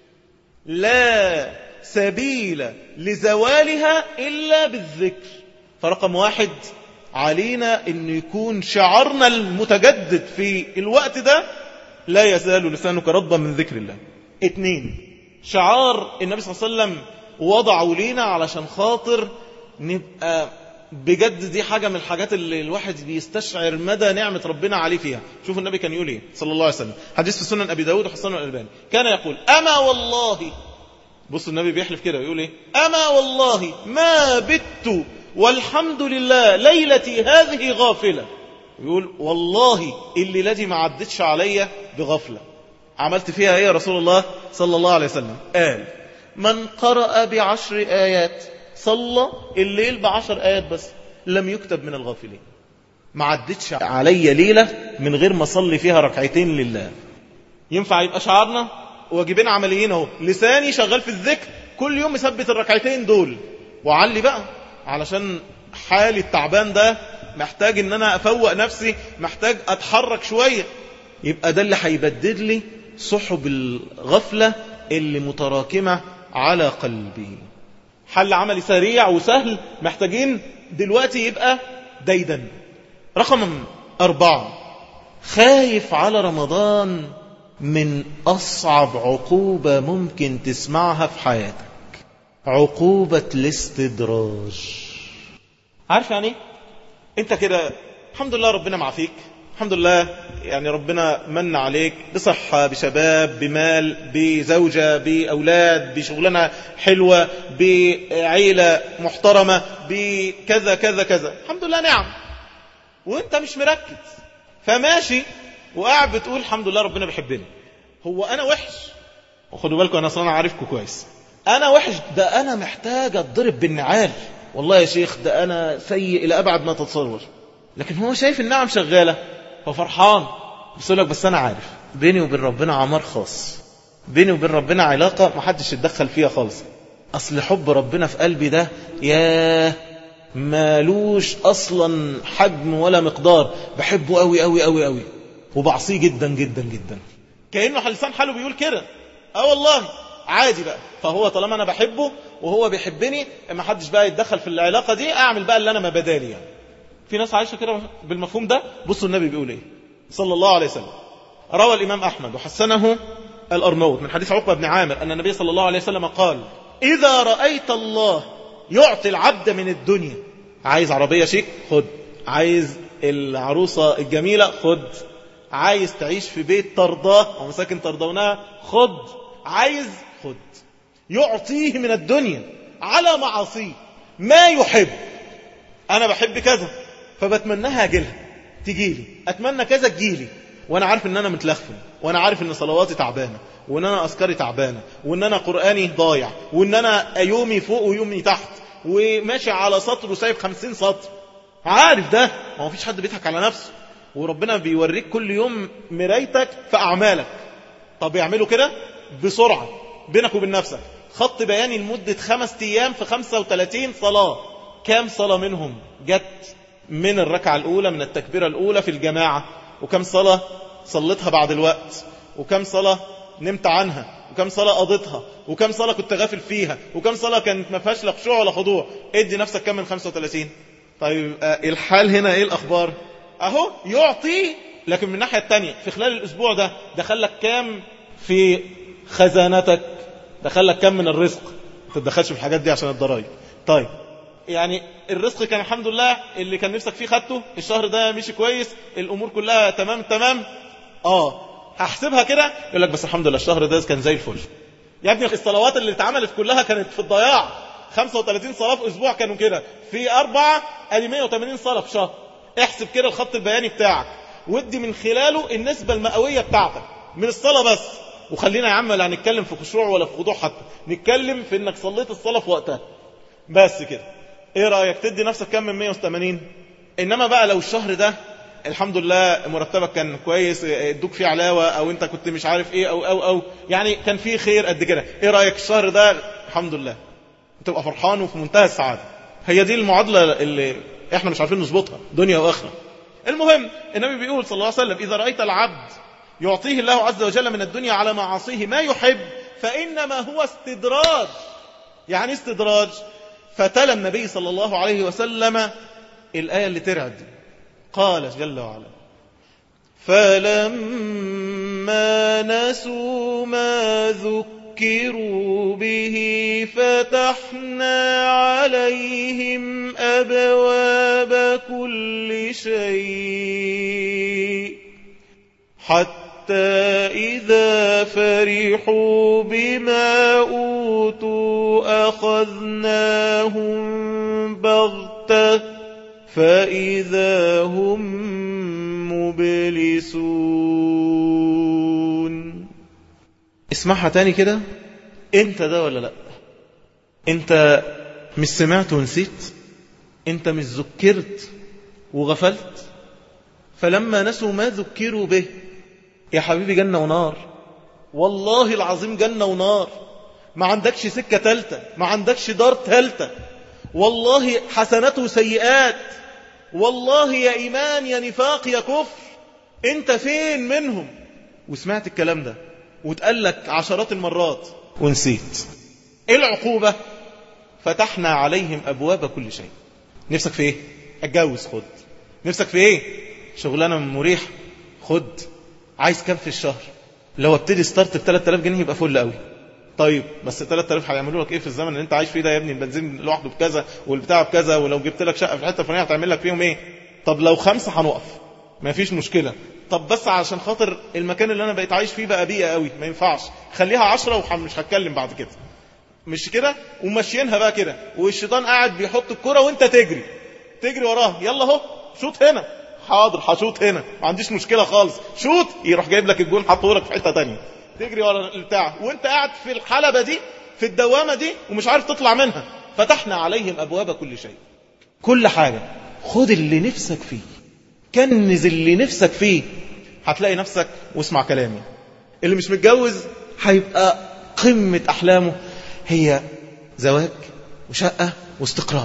لا سبيل لزوالها إلا بالذكر فرقم واحد علينا أن يكون شعرنا المتجدد في الوقت ده لا يزال لسانك رضا من ذكر الله اثنين شعار النبي صلى الله عليه وسلم وضعوا لينا علشان خاطر نبقى بجد دي حاجة من الحاجات اللي الواحد بيستشعر مدى نعمة ربنا عليه فيها شوف النبي كان يقول ايه صلى الله عليه وسلم حديث في سنن أبي داود وحسن الألباني كان يقول أما والله بص النبي بيحلف كده يقول ايه أما والله ما بت والحمد لله ليلتي هذه غافلة يقول والله اللي الذي ما عدتش عليا بغفلة عملت فيها ايه يا رسول الله صلى الله عليه وسلم قال من قرأ بعشر آيات صلى الليل بعشر آيات بس لم يكتب من الغافلين ما عدتش عليا ليلة من غير ما صلي فيها ركعتين لله ينفع يبقى شعارنا واجبين عمليين اهو لساني شغال في الذكر كل يوم مثبت الركعتين دول وعلي بقى علشان حالي التعبان ده محتاج ان انا افوق نفسي محتاج اتحرك شوية يبقى ده اللي هيبدد لي سحب الغفلة اللي متراكمة على قلبي حل عملي سريع وسهل محتاجين دلوقتي يبقى ديدا رقم أربعة خايف على رمضان من أصعب عقوبة ممكن تسمعها في حياتك عقوبة الاستدراج عارف يعني انت كده الحمد لله ربنا معافيك الحمد لله يعني ربنا من عليك بصحة بشباب بمال بزوجة بأولاد بشغلانة حلوة بعيلة محترمة بكذا كذا كذا الحمد لله نعم وانت مش مركز فماشي وقاعد بتقول الحمد لله ربنا بيحبني هو انا وحش وخدوا بالكم انا اصلا عارفكم كويس انا وحش ده انا محتاج اتضرب بالنعال والله يا شيخ ده انا سيء الى ابعد ما تتصور لكن هو شايف النعم شغاله هو فرحان بس يقول لك بس انا عارف بيني وبين ربنا عمار خاص بيني وبين ربنا علاقه ما حدش يتدخل فيها خالص اصل حب ربنا في قلبي ده ياه مالوش اصلا حجم ولا مقدار بحبه قوي قوي قوي قوي وبعصيه جدا جدا جدا كانه لسان حاله بيقول كده اه والله عادي بقى فهو طالما انا بحبه وهو بيحبني ما حدش بقى يتدخل في العلاقه دي اعمل بقى اللي انا ما بدالي يعني في ناس عايشه كده بالمفهوم ده بصوا النبي بيقول ايه صلى الله عليه وسلم روى الامام احمد وحسنه الارنوط من حديث عقبه بن عامر ان النبي صلى الله عليه وسلم قال اذا رايت الله يعطي العبد من الدنيا عايز عربيه شيك خد عايز العروسه الجميله خد عايز تعيش في بيت ترضاه او مساكن ترضونها خد عايز خد يعطيه من الدنيا على معاصيه ما يحب انا بحب كذا فبتمناها اجيلها تجيلي اتمنى كذا تجيلي وانا عارف ان انا متلخفن وانا عارف ان صلواتي تعبانه وان انا اذكاري تعبانه وان انا قراني ضايع وان انا يومي فوق ويومي تحت وماشي على سطر وسايب خمسين سطر عارف ده ما هو فيش حد بيضحك على نفسه وربنا بيوريك كل يوم مرايتك في اعمالك طب يعملوا كده بسرعه بينك وبين نفسك خط بياني لمده خمس ايام في 35 صلاه كام صلاه منهم جت من الركعه الاولى من التكبيره الاولى في الجماعه وكم صلاه صليتها بعد الوقت وكم صلاه نمت عنها وكم صلاة قضيتها وكم صلاة كنت غافل فيها وكم صلاة كانت ما فيهاش لا خشوع ولا خضوع ادي نفسك كم من 35 طيب الحال هنا ايه الاخبار اهو يعطي لكن من الناحية التانية في خلال الاسبوع ده دخل لك كام في خزانتك دخل لك كام من الرزق ما تتدخلش في الحاجات دي عشان الضرايب طيب يعني الرزق كان الحمد لله اللي كان نفسك فيه خدته الشهر ده مشي كويس الامور كلها تمام تمام اه هحسبها كده يقول لك بس الحمد لله الشهر ده كان زي الفل يا ابني الصلوات اللي اتعملت كلها كانت في الضياع 35 صلاة في اسبوع كانوا كده في اربعة ادي 180 صلاة في شهر احسب كده الخط البياني بتاعك ودي من خلاله النسبة المئوية بتاعتك من الصلاة بس وخلينا يا عم لا نتكلم في خشوع ولا في خضوع حتى نتكلم في انك صليت الصلاة في وقتها بس كده ايه رأيك تدي نفسك كم من 180 انما بقى لو الشهر ده الحمد لله مرتبك كان كويس ادوك فيه علاوة او انت كنت مش عارف ايه او او او يعني كان فيه خير قد كده ايه رأيك الشهر ده الحمد لله تبقى فرحان وفي منتهى السعادة هي دي المعادلة اللي احنا مش عارفين نظبطها دنيا واخرة المهم النبي بيقول صلى الله عليه وسلم اذا رأيت العبد يعطيه الله عز وجل من الدنيا على معاصيه ما يحب فإنما هو استدراج يعني استدراج فتلا النبي صلى الله عليه وسلم الآية اللي ترعد دي قال جل وعلا فلما نسوا ما ذكروا به فتحنا عليهم أبواب كل شيء حتى إذا فرحوا بما أوتوا أخذناهم بغتة فإذا هم مبلسون اسمعها تاني كده انت ده ولا لا انت مش سمعت ونسيت انت مش ذكرت وغفلت فلما نسوا ما ذكروا به يا حبيبي جنة ونار والله العظيم جنة ونار ما عندكش سكة تالتة ما عندكش دار تالتة والله حسنات وسيئات والله يا إيمان يا نفاق يا كفر انت فين منهم وسمعت الكلام ده وتقال لك عشرات المرات ونسيت ايه العقوبة فتحنا عليهم أبواب كل شيء نفسك في ايه اتجوز خد نفسك في ايه شغلانة مريح خد عايز كام في الشهر لو ابتدي ستارت ب 3000 جنيه يبقى فل قوي طيب بس 3000 هيعملوا لك ايه في الزمن اللي انت عايش فيه ده يا ابني البنزين لوحده بكذا والبتاع بكذا ولو جبت لك شقه في الحته الفلانيه هتعمل لك فيهم ايه طب لو خمسه هنقف ما فيش مشكله طب بس عشان خاطر المكان اللي انا بقيت عايش فيه بقى بيئه قوي ما ينفعش خليها عشرة ومش هتكلم بعد كده مش كده وماشيينها بقى كده والشيطان قاعد بيحط الكرة وانت تجري تجري وراه يلا اهو شوط هنا حاضر هشوط هنا ما عنديش مشكله خالص شوط يروح جايب لك الجون حاطه لك في حته ثانيه تجري ورا البتاع وانت قاعد في الحلبة دي في الدوامة دي ومش عارف تطلع منها فتحنا عليهم أبواب كل شيء كل حاجة خد اللي نفسك فيه كنز اللي نفسك فيه هتلاقي نفسك واسمع كلامي اللي مش متجوز هيبقى قمة أحلامه هي زواج وشقة واستقرار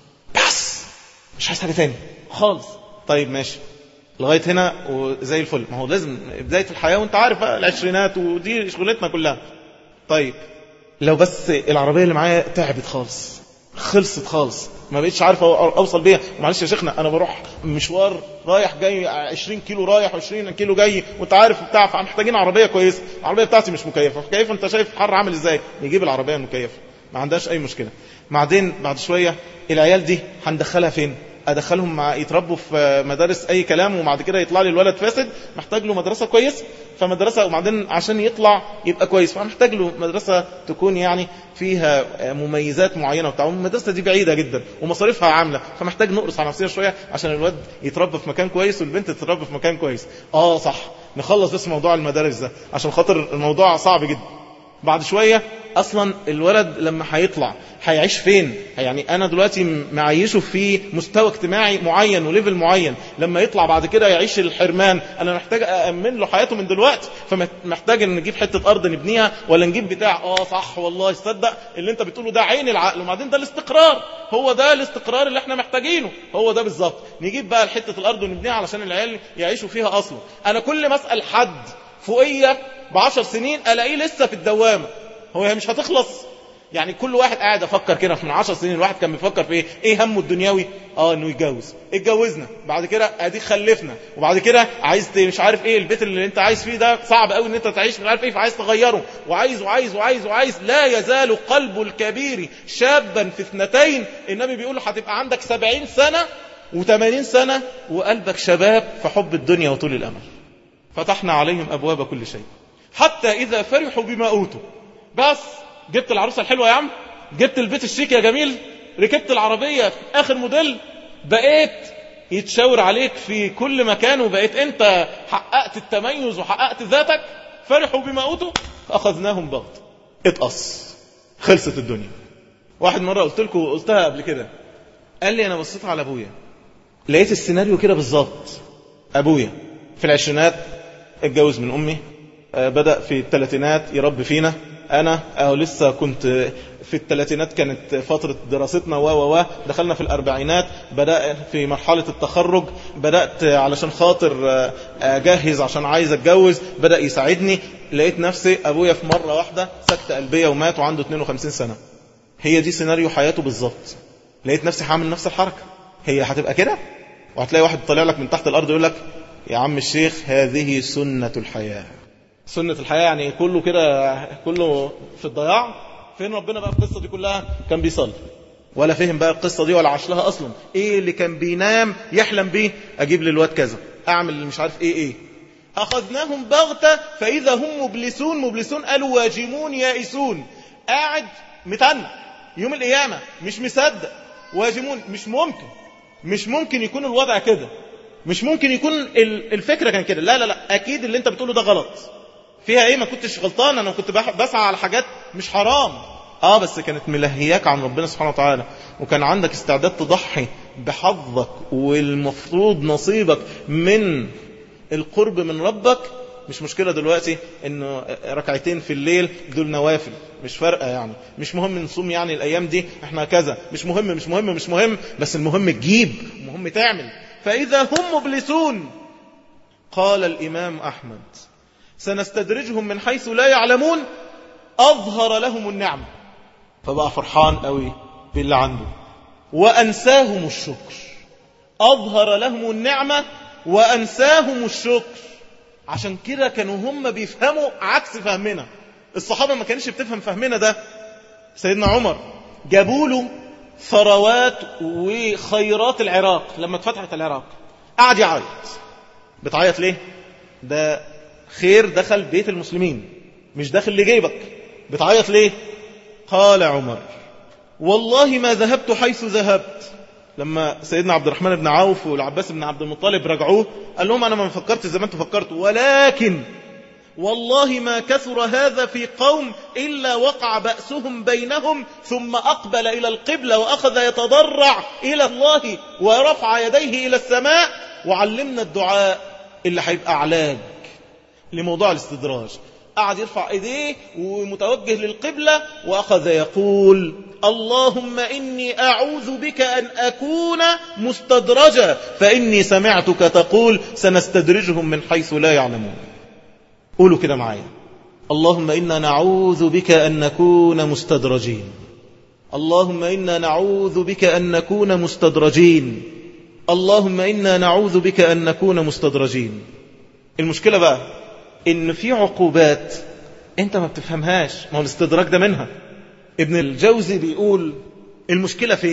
بس مش عايز حاجة تاني خالص طيب ماشي لغاية هنا وزي الفل ما هو لازم بداية الحياة وانت عارف بقى العشرينات ودي شغلتنا كلها طيب لو بس العربية اللي معايا تعبت خالص خلصت خالص ما بقيتش عارف اوصل بيها معلش يا شيخنا انا بروح مشوار رايح جاي 20 كيلو رايح و20 كيلو جاي وانت عارف بتاع فمحتاجين عربيه كويسه العربيه بتاعتي مش مكيفه كيف انت شايف الحر عامل ازاي نجيب العربيه المكيفه ما عندهاش اي مشكله بعدين بعد شويه العيال دي هندخلها فين ادخلهم مع يتربوا في مدارس اي كلام وبعد كده يطلع لي الولد فاسد محتاج له مدرسه كويس فمدرسه وبعدين عشان يطلع يبقى كويس فمحتاج له مدرسه تكون يعني فيها مميزات معينه وبتاع المدرسه دي بعيده جدا ومصاريفها عامله فمحتاج نقرص على نفسنا شويه عشان الولد يتربى في مكان كويس والبنت تتربى في مكان كويس اه صح نخلص بس موضوع المدارس ده عشان خاطر الموضوع صعب جدا بعد شوية أصلا الولد لما هيطلع هيعيش فين يعني أنا دلوقتي معيشه في مستوى اجتماعي معين وليفل معين لما يطلع بعد كده يعيش الحرمان أنا محتاج أأمن له حياته من دلوقتي فمحتاج أن نجيب حتة أرض نبنيها ولا نجيب بتاع آه صح والله صدق اللي أنت بتقوله ده عين العقل وبعدين ده الاستقرار هو ده الاستقرار اللي احنا محتاجينه هو ده بالظبط نجيب بقى حتة الأرض ونبنيها علشان العيال يعيشوا فيها أصلا أنا كل ما أسأل حد فوقية بعشر سنين ألاقيه لسه في الدوامة هو هي مش هتخلص يعني كل واحد قاعد افكر كده من عشر سنين الواحد كان بيفكر في ايه ايه همه الدنيوي اه انه يتجوز اتجوزنا بعد كده ادي خلفنا وبعد كده عايز مش عارف ايه البيت اللي انت عايز فيه ده صعب قوي ان انت تعيش مش عارف ايه فعايز تغيره وعايز وعايز وعايز وعايز لا يزال قلب الكبير شابا في اثنتين النبي بيقول له هتبقى عندك سبعين سنة وثمانين سنة وقلبك شباب في حب الدنيا وطول الامل فتحنا عليهم ابواب كل شيء حتى اذا فرحوا بما اوتوا بس جبت العروسة الحلوة يا عم جبت البيت الشيك يا جميل ركبت العربية في آخر موديل بقيت يتشاور عليك في كل مكان وبقيت انت حققت التميز وحققت ذاتك فرحوا بما اوتوا اخذناهم بغت اتقص خلصت الدنيا واحد مرة قلت لكم قلتها قبل كده قال لي انا بصيت على ابويا لقيت السيناريو كده بالظبط ابويا في العشرينات اتجوز من امي بدأ في الثلاثينات يربي فينا انا أو لسه كنت في الثلاثينات كانت فترة دراستنا و و و دخلنا في الاربعينات بدأ في مرحلة التخرج بدأت علشان خاطر اجهز عشان عايز اتجوز بدأ يساعدني لقيت نفسي ابويا في مرة واحدة سكتة قلبية ومات وعنده 52 سنة هي دي سيناريو حياته بالظبط لقيت نفسي هعمل نفس الحركة هي هتبقى كده وهتلاقي واحد طالع لك من تحت الارض يقول لك يا عم الشيخ هذه سنة الحياة سنة الحياة يعني كله كده كله في الضياع فين ربنا بقى في القصة دي كلها كان بيصلي ولا فهم بقى القصة دي ولا عاش لها أصلا إيه اللي كان بينام يحلم بيه أجيب للواد كذا أعمل اللي مش عارف إيه إيه أخذناهم بغتة فإذا هم مبلسون مبلسون قالوا واجمون يائسون قاعد متنع يوم القيامة مش مصدق واجمون مش ممكن مش ممكن يكون الوضع كده مش ممكن يكون الفكرة كان كده لا لا لا أكيد اللي أنت بتقوله ده غلط فيها ايه ما كنتش غلطان انا كنت بسعى على حاجات مش حرام اه بس كانت ملهياك عن ربنا سبحانه وتعالى وكان عندك استعداد تضحي بحظك والمفروض نصيبك من القرب من ربك مش مشكلة دلوقتي انه ركعتين في الليل دول نوافل مش فارقة يعني مش مهم نصوم يعني الايام دي احنا كذا مش مهم مش مهم مش مهم بس المهم تجيب المهم تعمل فاذا هم مبلسون قال الامام احمد سنستدرجهم من حيث لا يعلمون أظهر لهم النعمة فبقى فرحان قوي باللي عنده وأنساهم الشكر أظهر لهم النعمة وأنساهم الشكر عشان كده كانوا هم بيفهموا عكس فهمنا الصحابة ما كانش بتفهم فهمنا ده سيدنا عمر جابوا له ثروات وخيرات العراق لما اتفتحت العراق قعد يعيط بتعيط ليه ده خير دخل بيت المسلمين مش داخل لجيبك بتعيط ليه قال عمر والله ما ذهبت حيث ذهبت لما سيدنا عبد الرحمن بن عوف والعباس بن عبد المطلب رجعوه قال لهم أنا ما فكرت زي ما انتم فكرتوا ولكن والله ما كثر هذا في قوم إلا وقع بأسهم بينهم ثم أقبل إلى القبلة وأخذ يتضرع إلى الله ورفع يديه إلى السماء وعلمنا الدعاء اللي هيبقى علاج لموضوع الاستدراج قعد يرفع ايديه ومتوجه للقبلة واخذ يقول اللهم اني اعوذ بك ان اكون مستدرجا فاني سمعتك تقول سنستدرجهم من حيث لا يعلمون قولوا كده معايا اللهم انا نعوذ بك ان نكون مستدرجين اللهم انا نعوذ بك ان نكون مستدرجين اللهم انا نعوذ بك ان نكون مستدرجين المشكلة بقى ان في عقوبات انت ما بتفهمهاش ما هو الاستدراك ده منها ابن الجوزي بيقول المشكلة فين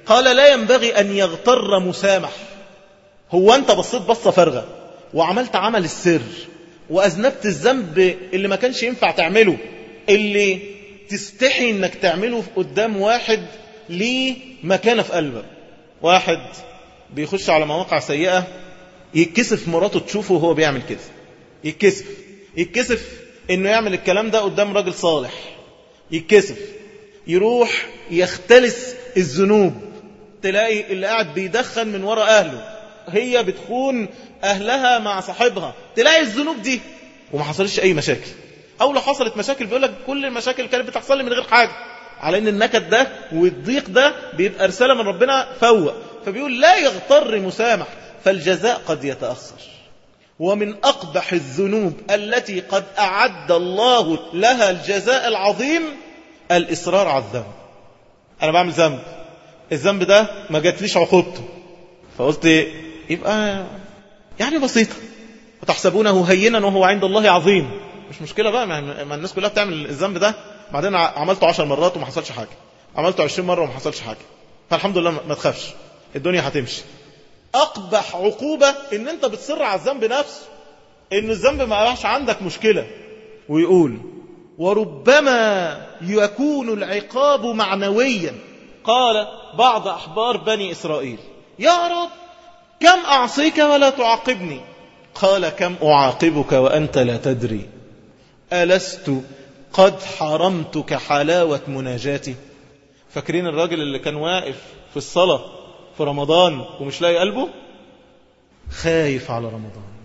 قال لا ينبغي أن يغتر مسامح هو أنت بصيت بصة فارغة وعملت عمل السر وأذنبت الذنب اللي ما كانش ينفع تعمله اللي تستحي انك تعمله قدام واحد ليه مكانة في قلبك واحد بيخش على مواقع سيئة يتكسف مراته تشوفه وهو بيعمل كده يتكسف يتكسف انه يعمل الكلام ده قدام راجل صالح يتكسف يروح يختلس الذنوب تلاقي اللي قاعد بيدخن من ورا اهله هي بتخون اهلها مع صاحبها تلاقي الذنوب دي وما حصلش اي مشاكل او لو حصلت مشاكل بيقول لك كل المشاكل كانت بتحصل لي من غير حاجه على ان النكد ده والضيق ده بيبقى رساله من ربنا فوق فبيقول لا يغتر مسامح فالجزاء قد يتاخر ومن اقبح الذنوب التي قد اعد الله لها الجزاء العظيم الاصرار على الذنب انا بعمل ذنب الذنب ده ما جاتليش عقوبته فقلت يبقى يعني بسيطه وتحسبونه هينا وهو عند الله عظيم مش مشكلة بقى ما الناس كلها بتعمل الذنب ده بعدين عملته عشر مرات وما حصلش حاجة عملته عشرين مرة وما حصلش حاجة فالحمد لله ما تخافش الدنيا هتمشي أقبح عقوبة إن أنت بتصر على الذنب نفسه إن الذنب ما بقاش عندك مشكلة ويقول وربما يكون العقاب معنويا قال بعض أحبار بني إسرائيل يا رب كم أعصيك ولا تعاقبني قال كم أعاقبك وأنت لا تدري ألست قد حرمتك حلاوة مناجاتي فاكرين الراجل اللي كان واقف في الصلاة في رمضان ومش لاقي قلبه خايف على رمضان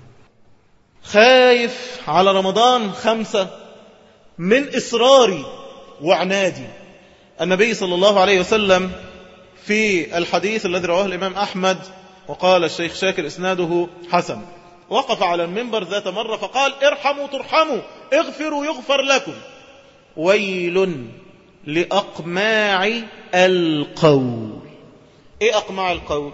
خايف على رمضان خمسة من إصراري وعنادي النبي صلى الله عليه وسلم في الحديث الذي رواه الإمام أحمد وقال الشيخ شاكر إسناده حسن وقف على المنبر ذات مرة فقال ارحموا ترحموا اغفروا يغفر لكم ويل لأقماع القول ايه أقماع القول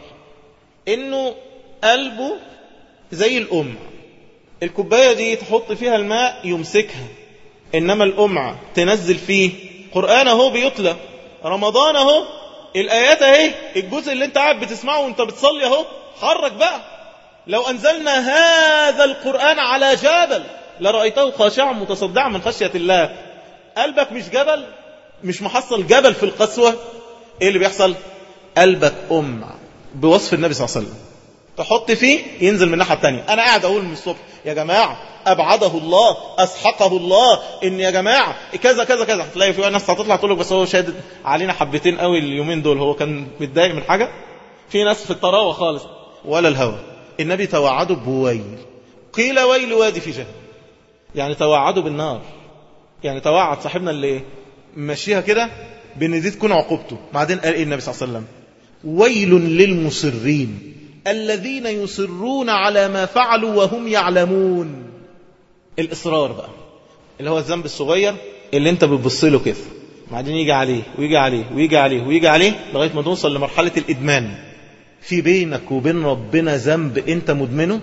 انه قلبه زي الأم الكوباية دي تحط فيها الماء يمسكها إنما الأمعة تنزل فيه قرآن اهو بيتلى رمضان اهو الآيات اهي الجزء اللي انت قاعد بتسمعه وانت بتصلي اهو حرك بقى لو أنزلنا هذا القرآن على جبل لرأيته خاشعا متصدعا من خشية الله قلبك مش جبل مش محصل جبل في القسوة ايه اللي بيحصل قلبك أم بوصف النبي صلى الله عليه وسلم تحط فيه ينزل من الناحية التانية أنا قاعد أقول من الصبح يا جماعة أبعده الله أسحقه الله إن يا جماعة كذا كذا كذا هتلاقي في ناس هتطلع تقول لك بس هو شادد علينا حبتين قوي اليومين دول هو كان متضايق من حاجة في ناس في الطراوة خالص ولا الهوى النبي توعده بويل قيل ويل وادي في جهنم يعني توعده بالنار يعني توعد صاحبنا اللي ماشيها كده بان دي تكون عقوبته بعدين قال ايه النبي صلى الله عليه وسلم ويل للمصرين الذين يصرون على ما فعلوا وهم يعلمون الإصرار بقى اللي هو الذنب الصغير اللي انت بتبص له كده بعدين يجي عليه ويجي عليه ويجي عليه ويجي عليه لغاية ما توصل لمرحلة الإدمان في بينك وبين ربنا ذنب انت مدمنه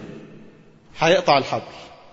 هيقطع الحبل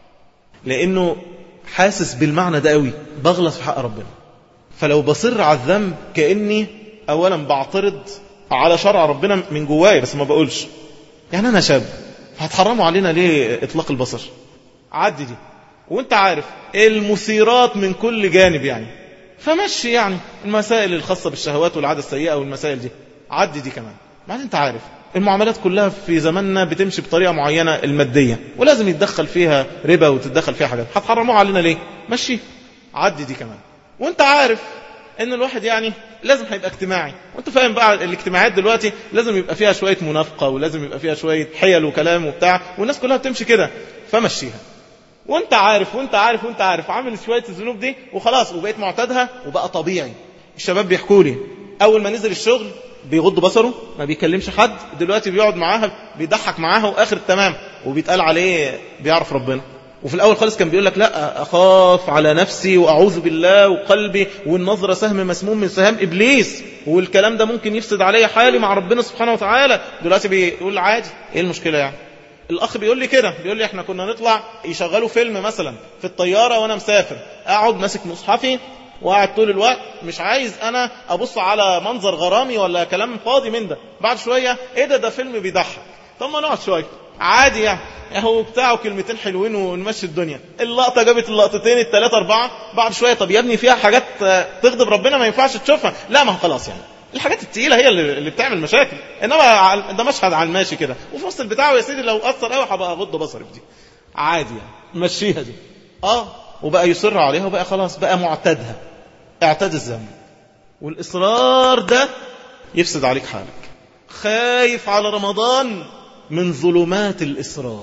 لأنه حاسس بالمعنى ده قوي بغلط في حق ربنا فلو بصر على الذنب كأني أولا بعترض على شرع ربنا من جواي بس ما بقولش يعني أنا شاب هتحرموا علينا ليه إطلاق البصر عدي دي وانت عارف المثيرات من كل جانب يعني فمشي يعني المسائل الخاصة بالشهوات والعادة السيئة والمسائل دي عدي دي كمان بعدين انت عارف المعاملات كلها في زماننا بتمشي بطريقة معينة المادية ولازم يتدخل فيها ربا وتتدخل فيها حاجات هتحرموها علينا ليه مشي عدي دي كمان وانت عارف ان الواحد يعني لازم هيبقى اجتماعي وانت فاهم بقى الاجتماعات دلوقتي لازم يبقى فيها شوية منافقة ولازم يبقى فيها شوية حيل وكلام وبتاع والناس كلها بتمشي كده فمشيها وانت عارف وانت عارف وانت عارف عامل شوية الذنوب دي وخلاص وبقيت معتادها وبقى طبيعي الشباب بيحكوا لي اول ما نزل الشغل بيغض بصره ما بيكلمش حد دلوقتي بيقعد معاها بيضحك معاها واخر التمام وبيتقال عليه بيعرف ربنا وفي الاول خالص كان بيقول لك لا اخاف على نفسي واعوذ بالله وقلبي والنظره سهم مسموم من سهام ابليس والكلام ده ممكن يفسد عليا حالي مع ربنا سبحانه وتعالى دلوقتي بيقول عادي ايه المشكله يعني الاخ بيقول لي كده بيقول لي احنا كنا نطلع يشغلوا فيلم مثلا في الطياره وانا مسافر اقعد ماسك مصحفي وقاعد طول الوقت مش عايز انا ابص على منظر غرامي ولا كلام فاضي من ده بعد شويه ايه ده ده فيلم بيضحك طب ما نقعد شويه عادي يعني هو بتاعه كلمتين حلوين ونمشي الدنيا اللقطه جابت اللقطتين الثلاثه اربعه بعد شويه طب يا ابني فيها حاجات تغضب ربنا ما ينفعش تشوفها لا ما هو خلاص يعني الحاجات التقيله هي اللي, اللي بتعمل مشاكل انما ده مشهد على الماشي كده وفي وسط البتاع يا سيدي لو اثر قوي هبقى اغض بصري في دي عادي يعني مشيها دي اه وبقى يصر عليها وبقى خلاص بقى معتادها اعتاد الذنب والاصرار ده يفسد عليك حالك خايف على رمضان من ظلمات الإصرار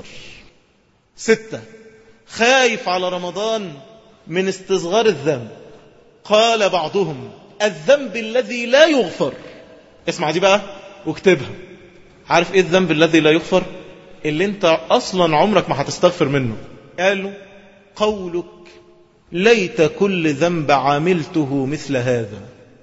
ستة خايف على رمضان من استصغار الذنب قال بعضهم الذنب الذي لا يغفر اسمع دي بقى واكتبها عارف ايه الذنب الذي لا يغفر اللي انت اصلا عمرك ما هتستغفر منه قالوا قولك ليت كل ذنب عاملته مثل هذا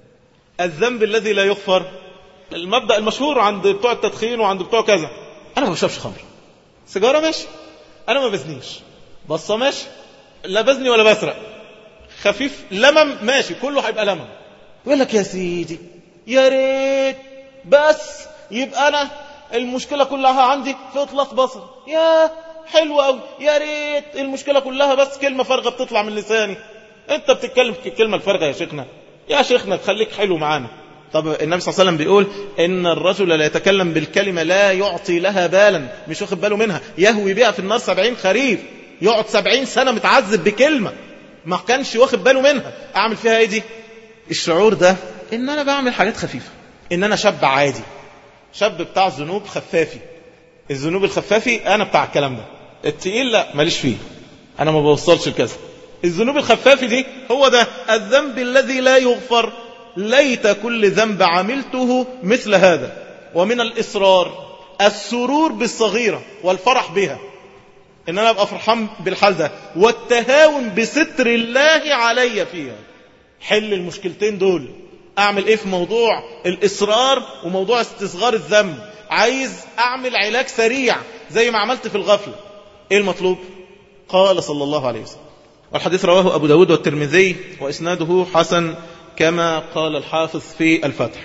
الذنب الذي لا يغفر المبدأ المشهور عند بتوع التدخين وعند بتوع كذا انا ما بشربش خمر سيجاره ماشي انا ما بزنيش بصه ماشي لا بزني ولا بسرق خفيف لمم ماشي كله هيبقى لمم يقول لك يا سيدي يا ريت بس يبقى انا المشكله كلها عندي في اطلاق بصر يا حلو قوي يا ريت المشكله كلها بس كلمه فارغه بتطلع من لساني انت بتتكلم في الكلمه الفارغه يا شيخنا يا شيخنا تخليك حلو معانا طب النبي صلى الله عليه وسلم بيقول ان الرجل لا يتكلم بالكلمة لا يعطي لها بالا مش واخد باله منها يهوي بها في النار سبعين خريف يقعد سبعين سنة متعذب بكلمة ما كانش واخد باله منها اعمل فيها ايه دي الشعور ده ان انا بعمل حاجات خفيفة ان انا شاب عادي شاب بتاع ذنوب خفافي الذنوب الخفافي انا بتاع الكلام ده التقيل لا ماليش فيه انا ما بوصلش لكذا الذنوب الخفافي دي هو ده الذنب الذي لا يغفر ليت كل ذنب عملته مثل هذا ومن الإصرار السرور بالصغيرة والفرح بها إن أنا أبقى فرحان بالحال ده والتهاون بستر الله علي فيها حل المشكلتين دول أعمل إيه في موضوع الإصرار وموضوع استصغار الذنب عايز أعمل علاج سريع زي ما عملت في الغفلة إيه المطلوب قال صلى الله عليه وسلم والحديث رواه أبو داود والترمذي وإسناده حسن كما قال الحافظ في الفتح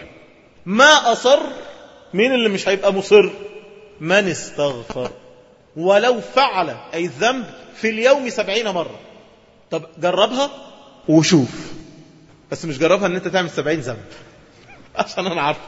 ما أصر مين اللي مش هيبقى مصر من استغفر ولو فعل أي الذنب في اليوم سبعين مرة طب جربها وشوف بس مش جربها ان انت تعمل سبعين ذنب عشان انا عارفك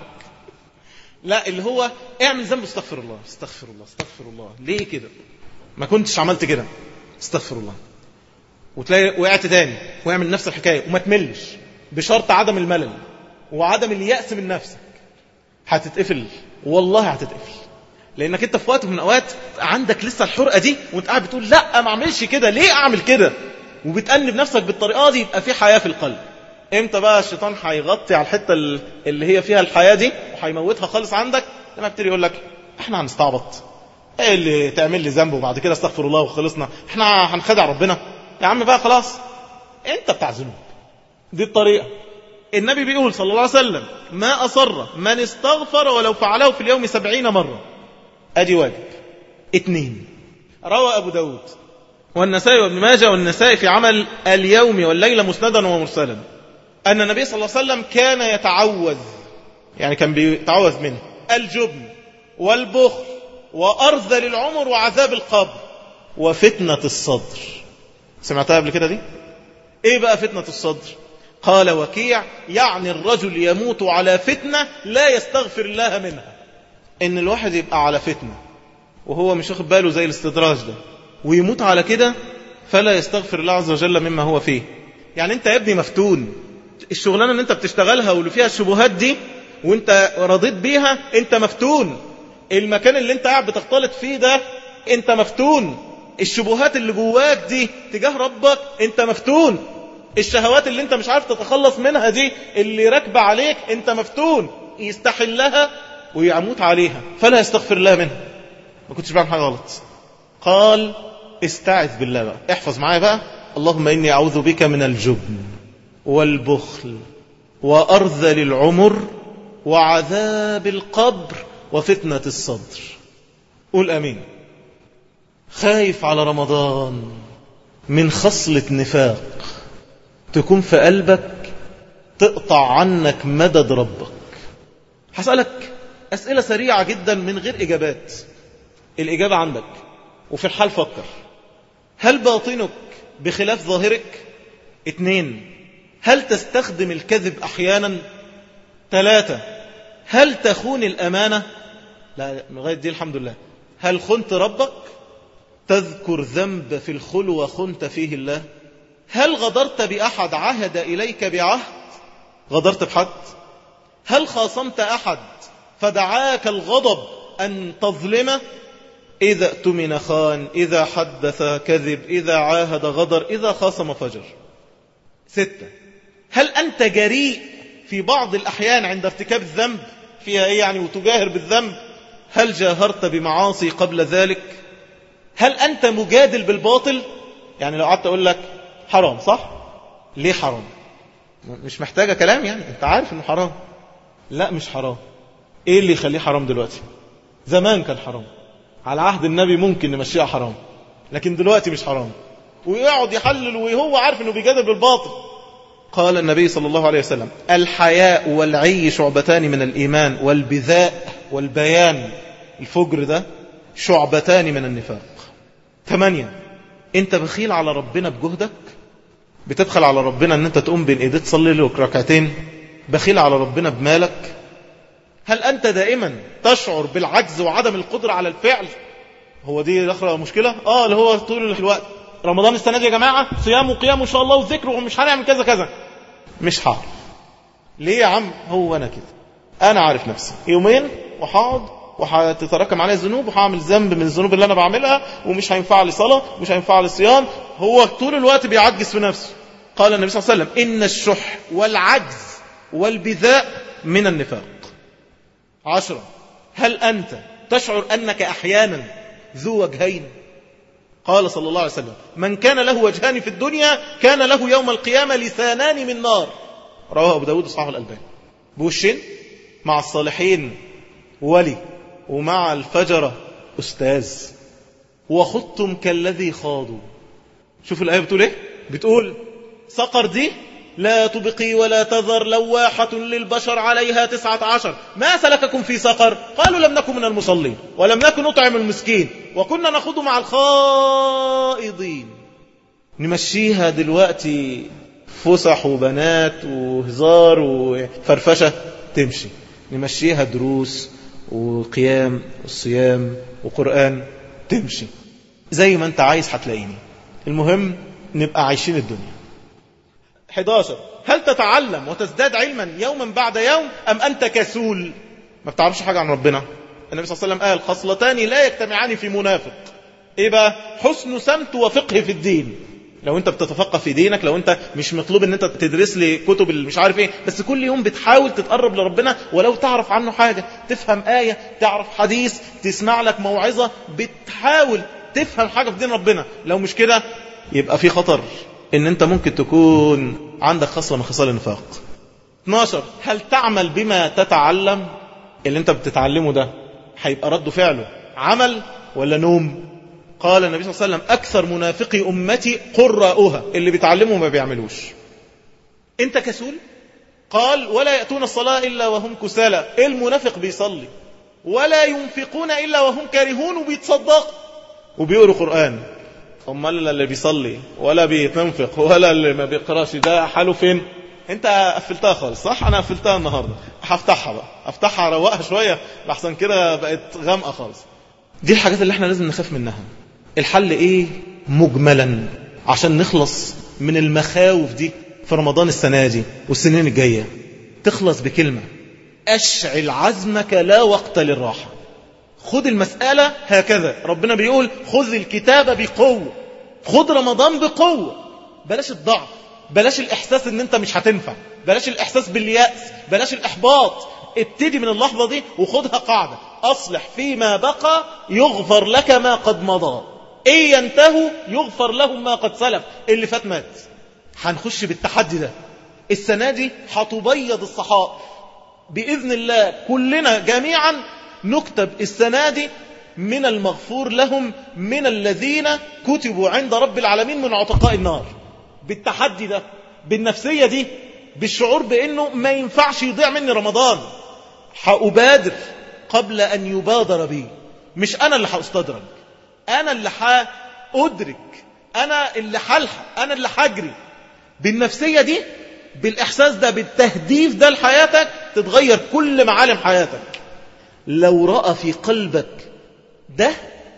لا اللي هو اعمل ذنب استغفر الله استغفر الله استغفر الله ليه كده ما كنتش عملت كده استغفر الله وتلاقي وقعت تاني واعمل نفس الحكاية وما تملش بشرط عدم الملل وعدم اليأس من نفسك هتتقفل والله هتتقفل لانك انت في وقت من الاوقات عندك لسه الحرقه دي وانت قاعد بتقول لا ما اعملش كده ليه اعمل كده وبتأنب نفسك بالطريقه دي يبقى في حياه في القلب امتى بقى الشيطان هيغطي على الحته اللي هي فيها الحياه دي وهيموتها خالص عندك لما يبتدي يقول لك احنا هنستعبط ايه اللي تعمل لي ذنب وبعد كده استغفر الله وخلصنا احنا هنخدع ربنا يا عم بقى خلاص انت بتاع ذنوب دي الطريقه النبي بيقول صلى الله عليه وسلم ما أصر من استغفر ولو فعله في اليوم سبعين مرة أدي واجب اثنين روى أبو داود والنسائي وابن ماجه والنسائي في عمل اليوم والليلة مسندا ومرسلا أن النبي صلى الله عليه وسلم كان يتعوذ يعني كان بيتعوذ منه الجبن والبخل وأرذل العمر وعذاب القبر وفتنة الصدر سمعتها قبل كده دي ايه بقى فتنة الصدر قال وكيع يعني الرجل يموت على فتنة لا يستغفر الله منها ان الواحد يبقى على فتنة وهو مش واخد باله زي الاستدراج ده ويموت على كده فلا يستغفر الله عز وجل مما هو فيه يعني انت يا ابني مفتون الشغلانة اللي انت بتشتغلها واللي فيها الشبهات دي وانت رضيت بيها انت مفتون المكان اللي انت قاعد بتختلط فيه ده انت مفتون الشبهات اللي جواك دي تجاه ربك انت مفتون الشهوات اللي انت مش عارف تتخلص منها دي اللي راكبه عليك انت مفتون يستحلها ويموت عليها فلا يستغفر الله منها ما كنتش بعمل حاجه غلط قال استعذ بالله بقى احفظ معايا بقى اللهم اني اعوذ بك من الجبن والبخل وارذل العمر وعذاب القبر وفتنه الصدر قول امين خايف على رمضان من خصله نفاق تكون في قلبك تقطع عنك مدد ربك هسألك أسئلة سريعة جدا من غير إجابات الإجابة عندك وفي الحال فكر هل باطنك بخلاف ظاهرك اثنين هل تستخدم الكذب أحيانا ثلاثة هل تخون الأمانة لا لغاية دي الحمد لله هل خنت ربك تذكر ذنب في الخلوة خنت فيه الله هل غدرت بأحد عهد إليك بعهد غدرت بحد هل خاصمت أحد فدعاك الغضب أن تظلمه إذا اؤتمن خان إذا حدث كذب إذا عاهد غدر إذا خاصم فجر ستة هل أنت جريء في بعض الأحيان عند ارتكاب الذنب فيها إيه يعني وتجاهر بالذنب هل جاهرت بمعاصي قبل ذلك هل أنت مجادل بالباطل يعني لو قعدت أقول لك حرام صح ليه حرام مش محتاجة كلام يعني انت عارف انه حرام لا مش حرام ايه اللي يخليه حرام دلوقتي زمان كان حرام على عهد النبي ممكن نمشيها حرام لكن دلوقتي مش حرام ويقعد يحلل وهو عارف انه بيجادل بالباطل قال النبي صلى الله عليه وسلم الحياء والعي شعبتان من الإيمان والبذاء والبيان الفجر ده شعبتان من النفاق ثمانية انت بخيل على ربنا بجهدك بتبخل على ربنا ان انت تقوم بين ايديه تصلي له ركعتين بخيل على ربنا بمالك هل انت دائما تشعر بالعجز وعدم القدرة على الفعل هو دي اخرى مشكلة اه اللي هو طول الوقت رمضان السنة دي يا جماعة صيام وقيام ان شاء الله وذكر ومش هنعمل كذا كذا مش هعرف ليه يا عم هو انا كده انا عارف نفسي يومين وهقعد وهتتراكم علي الذنوب وهعمل ذنب من الذنوب اللي انا بعملها ومش هينفع لي صلاه ومش هينفع لي صيام هو طول الوقت بيعجز في نفسه قال النبي صلى الله عليه وسلم ان الشح والعجز والبذاء من النفاق عشرة هل أنت تشعر أنك أحيانا ذو وجهين قال صلى الله عليه وسلم من كان له وجهان في الدنيا كان له يوم القيامة لسانان من نار رواه أبو داود صحيح الألباني بوشين مع الصالحين ولي ومع الفجرة أستاذ وخضتم كالذي خاضوا شوف الآية بتقول إيه بتقول سقر دي لا تبقي ولا تذر لواحة للبشر عليها تسعة عشر ما سلككم في سقر قالوا لم نكن من المصلين ولم نكن نطعم المسكين وكنا نخوض مع الخائضين نمشيها دلوقتي فسح وبنات وهزار وفرفشة تمشي نمشيها دروس وقيام والصيام وقرآن تمشي زي ما انت عايز هتلاقيني المهم نبقى عايشين الدنيا 11 هل تتعلم وتزداد علما يوما بعد يوم أم أنت كسول ما بتعرفش حاجة عن ربنا النبي صلى الله عليه وسلم قال خصلتان لا يجتمعان في منافق ايه بقى حسن سمت وفقه في الدين لو انت بتتفقه في دينك لو انت مش مطلوب ان انت تدرس لي كتب مش عارف ايه بس كل يوم بتحاول تتقرب لربنا ولو تعرف عنه حاجة تفهم آية تعرف حديث تسمع لك موعظة بتحاول تفهم حاجة في دين ربنا لو مش كده يبقى في خطر ان انت ممكن تكون عندك خصلة من خصال النفاق 12 هل تعمل بما تتعلم اللي انت بتتعلمه ده هيبقى رد فعله عمل ولا نوم قال النبي صلى الله عليه وسلم أكثر منافقي أمتي قراؤها اللي بيتعلموا ما بيعملوش انت كسول قال ولا يأتون الصلاة إلا وهم كسالى المنافق بيصلي ولا ينفقون إلا وهم كارهون وبيتصدقوا وبيقروا قرآن امال اللي بيصلي ولا بيتنفق ولا اللي ما بيقراش ده حاله فين انت قفلتها خالص صح انا قفلتها النهارده هفتحها بقى افتحها اروقها شويه لحسن كده بقت غامقه خالص دي الحاجات اللي احنا لازم نخاف منها الحل ايه مجملا عشان نخلص من المخاوف دي في رمضان السنه دي والسنين الجايه تخلص بكلمه اشعل عزمك لا وقت للراحه خذ المسألة هكذا ربنا بيقول خذ الكتاب بقوة خذ رمضان بقوة بلاش الضعف بلاش الإحساس ان انت مش هتنفع بلاش الإحساس باليأس بلاش الإحباط ابتدي من اللحظة دي وخذها قاعدة أصلح فيما بقى يغفر لك ما قد مضى إن ينتهوا يغفر لهم ما قد سلف اللي فات مات هنخش بالتحدي ده السنة دي هتبيض الصحائف بإذن الله كلنا جميعا نكتب السنة دي من المغفور لهم من الذين كتبوا عند رب العالمين من عتقاء النار بالتحدي ده بالنفسية دي بالشعور بأنه ما ينفعش يضيع مني رمضان هأبادر قبل أن يبادر بي مش أنا اللي هأستدرج أنا اللي هأدرك أنا اللي هلحق أنا اللي هجري بالنفسية دي بالإحساس ده بالتهديف ده لحياتك تتغير كل معالم حياتك لو رأى في قلبك ده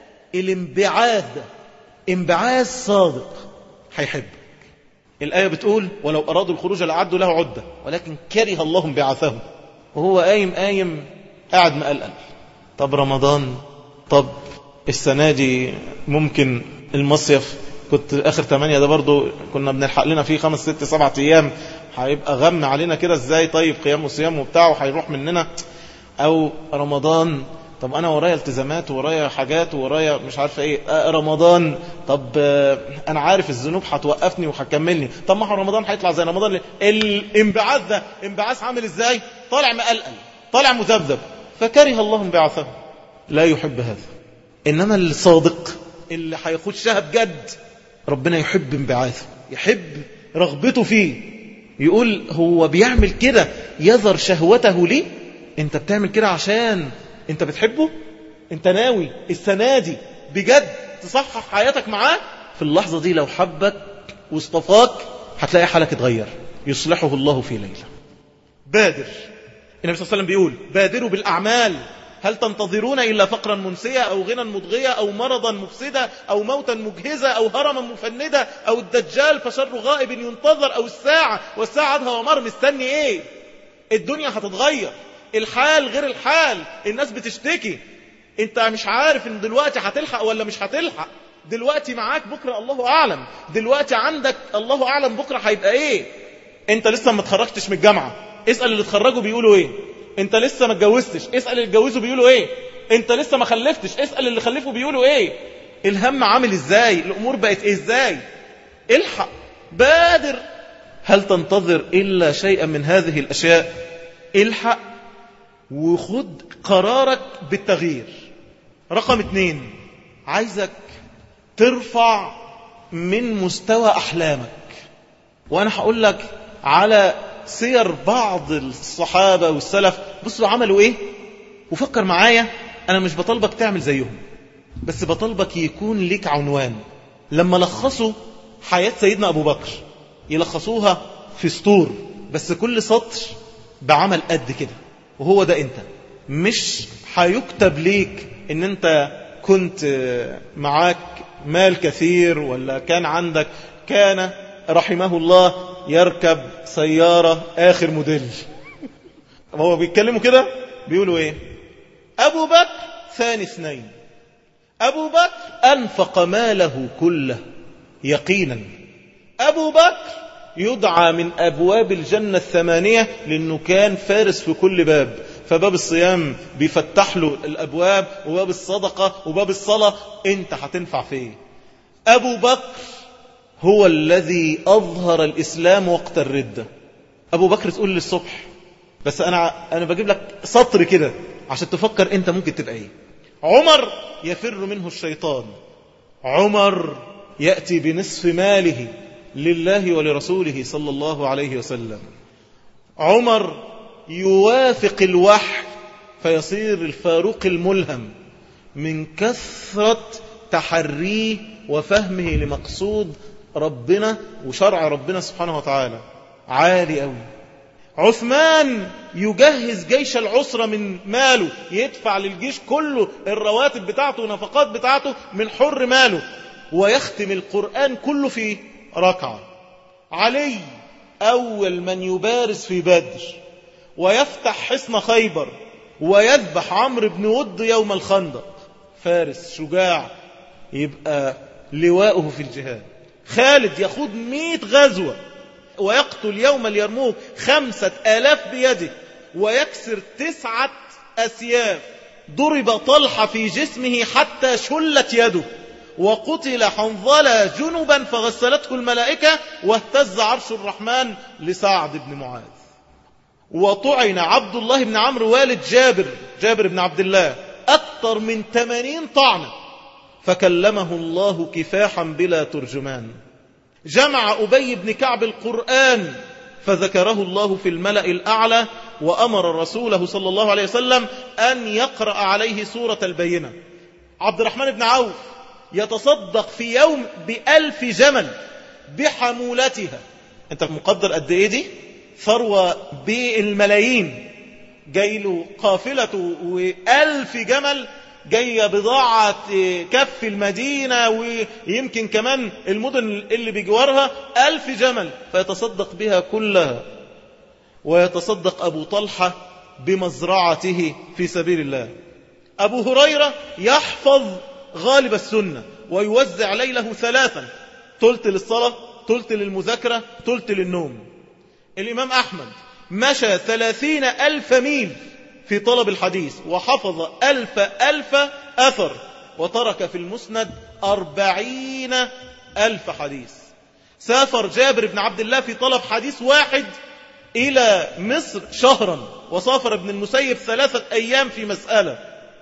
الانبعاث ده انبعاث صادق هيحبك الآية بتقول ولو أرادوا الخروج لأعدوا له عدة ولكن كره الله انبعاثهم وهو قايم قايم قاعد مقلقل طب رمضان طب السنة دي ممكن المصيف كنت آخر ثمانية ده برضو كنا بنلحق لنا فيه خمس ست سبعة أيام هيبقى غم علينا كده ازاي طيب قيام وصيام وبتاع وهيروح مننا أو رمضان طب أنا ورايا التزامات ورايا حاجات ورايا مش عارف إيه آه رمضان طب آه أنا عارف الذنوب هتوقفني وهتكملني طب ما هو رمضان هيطلع زي رمضان الانبعاث ده انبعاث عامل إزاي طالع مقلقل طالع مذبذب فكره الله انبعاثه لا يحب هذا إنما الصادق اللي هيخشها بجد ربنا يحب انبعاثه يحب رغبته فيه يقول هو بيعمل كده يذر شهوته ليه انت بتعمل كده عشان انت بتحبه انت ناوي السنة دي بجد تصحح حياتك معاه في اللحظة دي لو حبك واصطفاك هتلاقي حالك اتغير يصلحه الله في ليلة بادر النبي صلى الله عليه وسلم بيقول بادروا بالأعمال هل تنتظرون إلا فقرا منسية أو غنى مضغية أو مرضا مفسدة أو موتا مجهزة أو هرما مفندة أو الدجال فشر غائب ينتظر أو الساعة والساعة عدها ومر مستني إيه الدنيا هتتغير الحال غير الحال الناس بتشتكي انت مش عارف ان دلوقتي هتلحق ولا مش هتلحق دلوقتي معاك بكرة الله أعلم دلوقتي عندك الله أعلم بكرة هيبقى إيه انت لسه ما اتخرجتش من الجامعة اسأل اللي اتخرجوا بيقولوا إيه انت لسه ما اتجوزتش اسأل اللي اتجوزوا بيقولوا ايه انت لسه ما خلفتش اسأل اللي خلفوا بيقولوا ايه الهم عامل ازاي الامور بقت ايه ازاي الحق بادر هل تنتظر الا شيئا من هذه الاشياء الحق وخد قرارك بالتغيير رقم اتنين عايزك ترفع من مستوى احلامك وانا هقول لك على سير بعض الصحابة والسلف بصوا عملوا ايه وفكر معايا انا مش بطلبك تعمل زيهم بس بطلبك يكون ليك عنوان لما لخصوا حياة سيدنا ابو بكر يلخصوها في سطور بس كل سطر بعمل قد كده وهو ده انت مش هيكتب ليك ان انت كنت معاك مال كثير ولا كان عندك كان رحمه الله يركب سيارة آخر موديل هو بيتكلموا كده بيقولوا ايه أبو بكر ثاني اثنين أبو بكر أنفق ماله كله يقينا أبو بكر يدعى من أبواب الجنة الثمانية لأنه كان فارس في كل باب فباب الصيام بيفتح له الأبواب وباب الصدقة وباب الصلاة انت هتنفع فيه أبو بكر هو الذي أظهر الإسلام وقت الردة أبو بكر تقول لي الصبح بس أنا, أنا بجيب لك سطر كده عشان تفكر أنت ممكن تبقى إيه عمر يفر منه الشيطان عمر يأتي بنصف ماله لله ولرسوله صلى الله عليه وسلم عمر يوافق الوحي فيصير الفاروق الملهم من كثرة تحريه وفهمه لمقصود ربنا وشرع ربنا سبحانه وتعالى عالي قوي عثمان يجهز جيش العسرة من ماله يدفع للجيش كله الرواتب بتاعته ونفقات بتاعته من حر ماله ويختم القرآن كله في ركعة علي أول من يبارز في بدر ويفتح حصن خيبر ويذبح عمرو بن ود يوم الخندق فارس شجاع يبقى لواءه في الجهاد خالد يخوض مئة غزوة ويقتل يوم اليرموك خمسة آلاف بيده ويكسر تسعة أسياف ضرب طلحة في جسمه حتى شلت يده وقتل حنظلة جنبا فغسلته الملائكة واهتز عرش الرحمن لسعد بن معاذ وطعن عبد الله بن عمرو والد جابر جابر بن عبد الله أكثر من 80 طعنة فكلمه الله كفاحا بلا ترجمان جمع أبي بن كعب القرآن فذكره الله في الملأ الأعلى وأمر رسوله صلى الله عليه وسلم أن يقرأ عليه سورة البينة عبد الرحمن بن عوف يتصدق في يوم بألف جمل بحمولتها انت مقدر قد ايه دي ثروة بالملايين جاي له قافلة وألف جمل جاية بضاعة كف المدينة ويمكن كمان المدن اللي بجوارها ألف جمل فيتصدق بها كلها ويتصدق أبو طلحة بمزرعته في سبيل الله أبو هريرة يحفظ غالب السنة ويوزع ليله ثلاثا تلت للصلاة تلت للمذاكرة تلت للنوم الإمام أحمد مشى ثلاثين ألف ميل في طلب الحديث وحفظ ألف ألف أثر وترك في المسند أربعين ألف حديث سافر جابر بن عبد الله في طلب حديث واحد إلى مصر شهرا وسافر ابن المسيب ثلاثة أيام في مسألة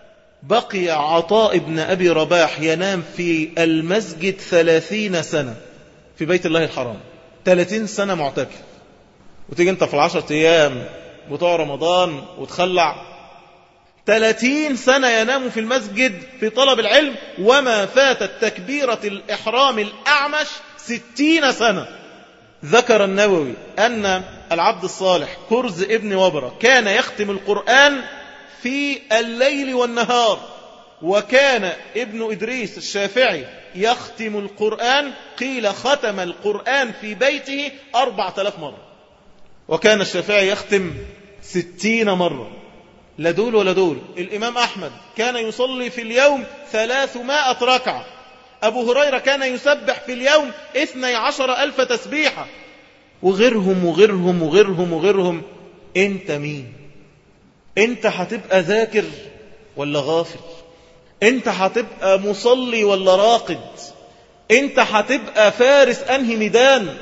بقي عطاء بن أبي رباح ينام في المسجد ثلاثين سنة في بيت الله الحرام ثلاثين سنة معتكف وتيجي انت في العشرة أيام بتوع رمضان وتخلع ثلاثين سنة ينام في المسجد في طلب العلم وما فاتت تكبيرة الإحرام الأعمش ستين سنة ذكر النووي أن العبد الصالح كرز ابن وبرة كان يختم القرآن في الليل والنهار وكان ابن إدريس الشافعي يختم القرآن قيل ختم القرآن في بيته أربعة آلاف مرة وكان الشافعي يختم ستين مرة لا دول ولا دول الإمام أحمد كان يصلي في اليوم ثلاثمائة ركعة أبو هريرة كان يسبح في اليوم اثني عشر ألف تسبيحة وغيرهم وغيرهم وغيرهم وغيرهم انت مين انت هتبقى ذاكر ولا غافل انت هتبقى مصلي ولا راقد انت هتبقى فارس انهي ميدان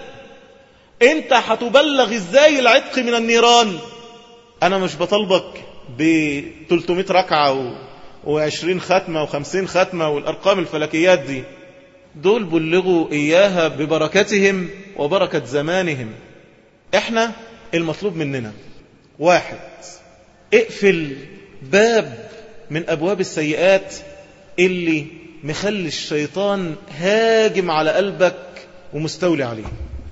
انت هتبلغ ازاي العتق من النيران انا مش بطلبك ب 300 ركعة و20 ختمة و50 ختمة والارقام الفلكيات دي دول بلغوا اياها ببركتهم وبركة زمانهم احنا المطلوب مننا واحد اقفل باب من ابواب السيئات اللي مخلي الشيطان هاجم على قلبك ومستولي عليه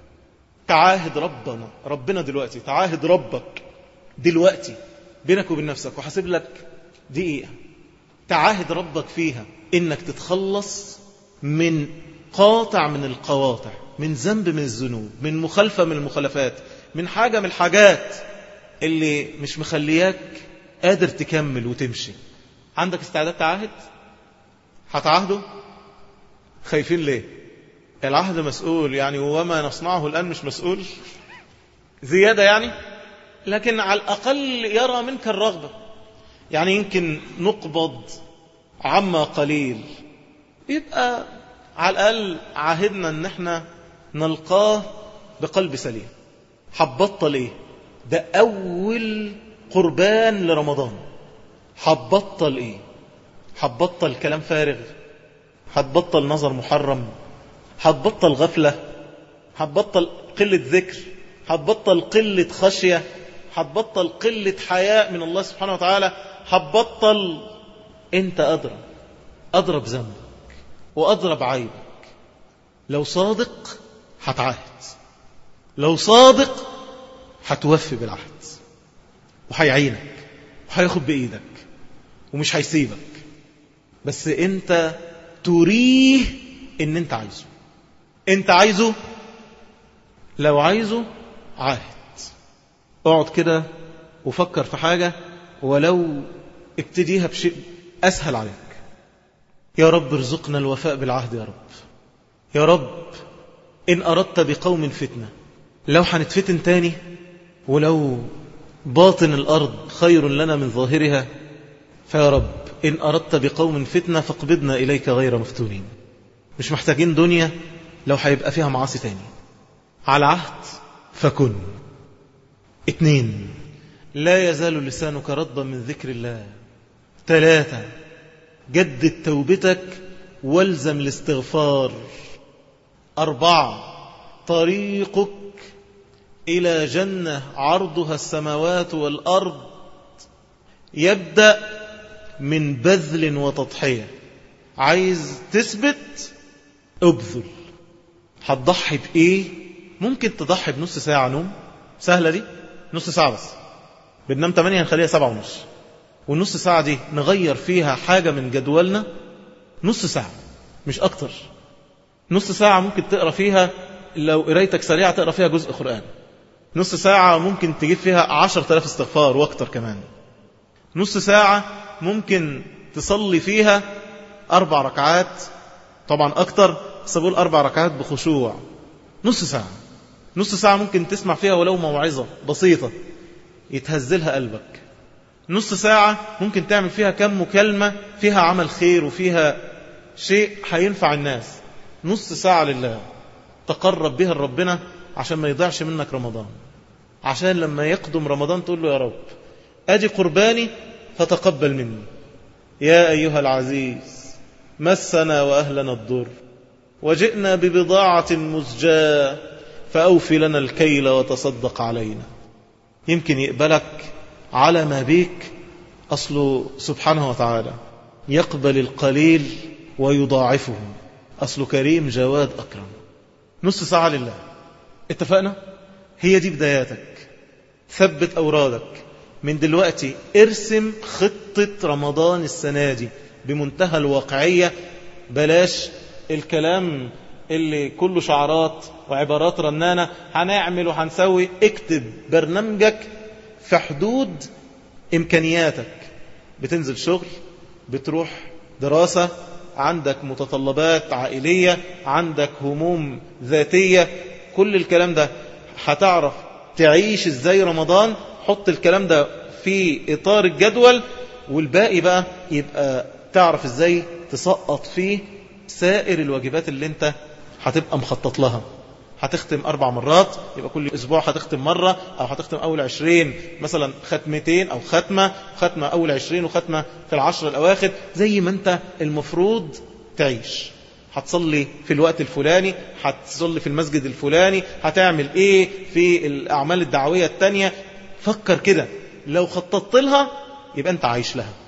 تعاهد ربنا ربنا دلوقتي تعاهد ربك دلوقتي بينك وبين نفسك وحاسب لك دقيقة تعاهد ربك فيها انك تتخلص من قاطع من القواطع من ذنب من الذنوب من مخالفة من المخالفات من حاجة من الحاجات اللي مش مخلياك قادر تكمل وتمشي عندك استعداد تعاهد هتعاهده خايفين ليه العهد مسؤول يعني وما نصنعه الآن مش مسؤول زيادة يعني لكن على الأقل يرى منك الرغبة يعني يمكن نقبض عما قليل يبقى على الأقل عاهدنا ان احنا نلقاه بقلب سليم حبطل ايه ده أول قربان لرمضان حبطل ايه حبطل كلام فارغ هتبطل نظر محرم هتبطل غفلة هتبطل قلة ذكر هتبطل قلة خشية هتبطل قلة حياء من الله سبحانه وتعالى هتبطل انت أدرى أدرى بذنبك وأدرى بعيبك لو صادق هتعاهد لو صادق هتوفي بالعهد وهيعينك وهياخد بإيدك ومش هيسيبك بس انت تريه ان انت عايزه انت عايزه لو عايزه عاهد اقعد كده وفكر في حاجة ولو ابتديها بشيء أسهل عليك يا رب ارزقنا الوفاء بالعهد يا رب يا رب إن أردت بقوم فتنة لو هنتفتن تاني ولو باطن الأرض خير لنا من ظاهرها فيا رب إن أردت بقوم فتنة فاقبضنا إليك غير مفتونين مش محتاجين دنيا لو هيبقى فيها معاصي تاني على عهد فكن اتنين لا يزال لسانك رطبا من ذكر الله ثلاثة جدد توبتك والزم الاستغفار أربعة طريقك إلى جنة عرضها السماوات والأرض يبدأ من بذل وتضحية عايز تثبت ابذل هتضحي بإيه ممكن تضحي بنص ساعة نوم سهلة دي نص ساعة بس بننام 8 هنخليها 7 ونص والنص ساعة دي نغير فيها حاجة من جدولنا نص ساعة مش أكتر نص ساعة ممكن تقرأ فيها لو قرايتك سريعة تقرأ فيها جزء قرآن نص ساعة ممكن تجيب فيها عشر تلاف استغفار واكتر كمان نص ساعة ممكن تصلي فيها أربع ركعات طبعا أكتر بس بقول أربع ركعات بخشوع نص ساعة نص ساعة ممكن تسمع فيها ولو موعظة بسيطة يتهزلها قلبك نص ساعة ممكن تعمل فيها كم مكالمة فيها عمل خير وفيها شيء هينفع الناس نص ساعة لله تقرب بها ربنا عشان ما يضيعش منك رمضان عشان لما يقدم رمضان تقول له يا رب أجي قرباني فتقبل مني يا أيها العزيز مسنا وأهلنا الضر وجئنا ببضاعة مزجاة فأوفي لنا الكيل وتصدق علينا يمكن يقبلك على ما بيك أصله سبحانه وتعالى يقبل القليل ويضاعفه أصله كريم جواد أكرم نص ساعة لله اتفقنا هي دي بداياتك ثبت أورادك من دلوقتي ارسم خطة رمضان السنة دي بمنتهى الواقعية بلاش الكلام اللي كله شعارات وعبارات رنانة هنعمل وهنسوي اكتب برنامجك في حدود إمكانياتك بتنزل شغل بتروح دراسة عندك متطلبات عائلية عندك هموم ذاتية كل الكلام ده هتعرف تعيش ازاي رمضان حط الكلام ده في إطار الجدول والباقي بقى يبقى تعرف ازاي تسقط فيه سائر الواجبات اللي انت هتبقى مخطط لها هتختم أربع مرات يبقى كل أسبوع هتختم مرة أو هتختم أول عشرين مثلا ختمتين أو ختمة ختمة أول عشرين وختمة في العشر الأواخر زي ما أنت المفروض تعيش هتصلي في الوقت الفلاني هتصلي في المسجد الفلاني هتعمل ايه في الأعمال الدعوية التانية فكر كده لو خططت لها يبقى أنت عايش لها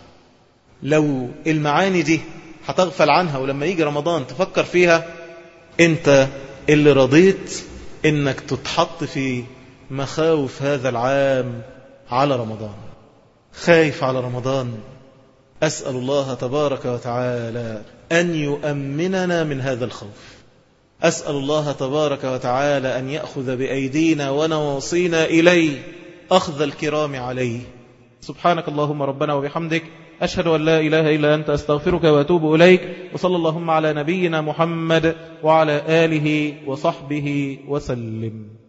لو المعاني دي هتغفل عنها ولما يجي رمضان تفكر فيها أنت اللي رضيت انك تتحط في مخاوف هذا العام على رمضان خايف على رمضان أسأل الله تبارك وتعالى أن يؤمننا من هذا الخوف أسأل الله تبارك وتعالى أن يأخذ بأيدينا ونواصينا إليه أخذ الكرام عليه سبحانك اللهم ربنا وبحمدك أشهد أن لا إله إلا أنت أستغفرك وأتوب إليك وصلى اللهم على نبينا محمد وعلى آله وصحبه وسلم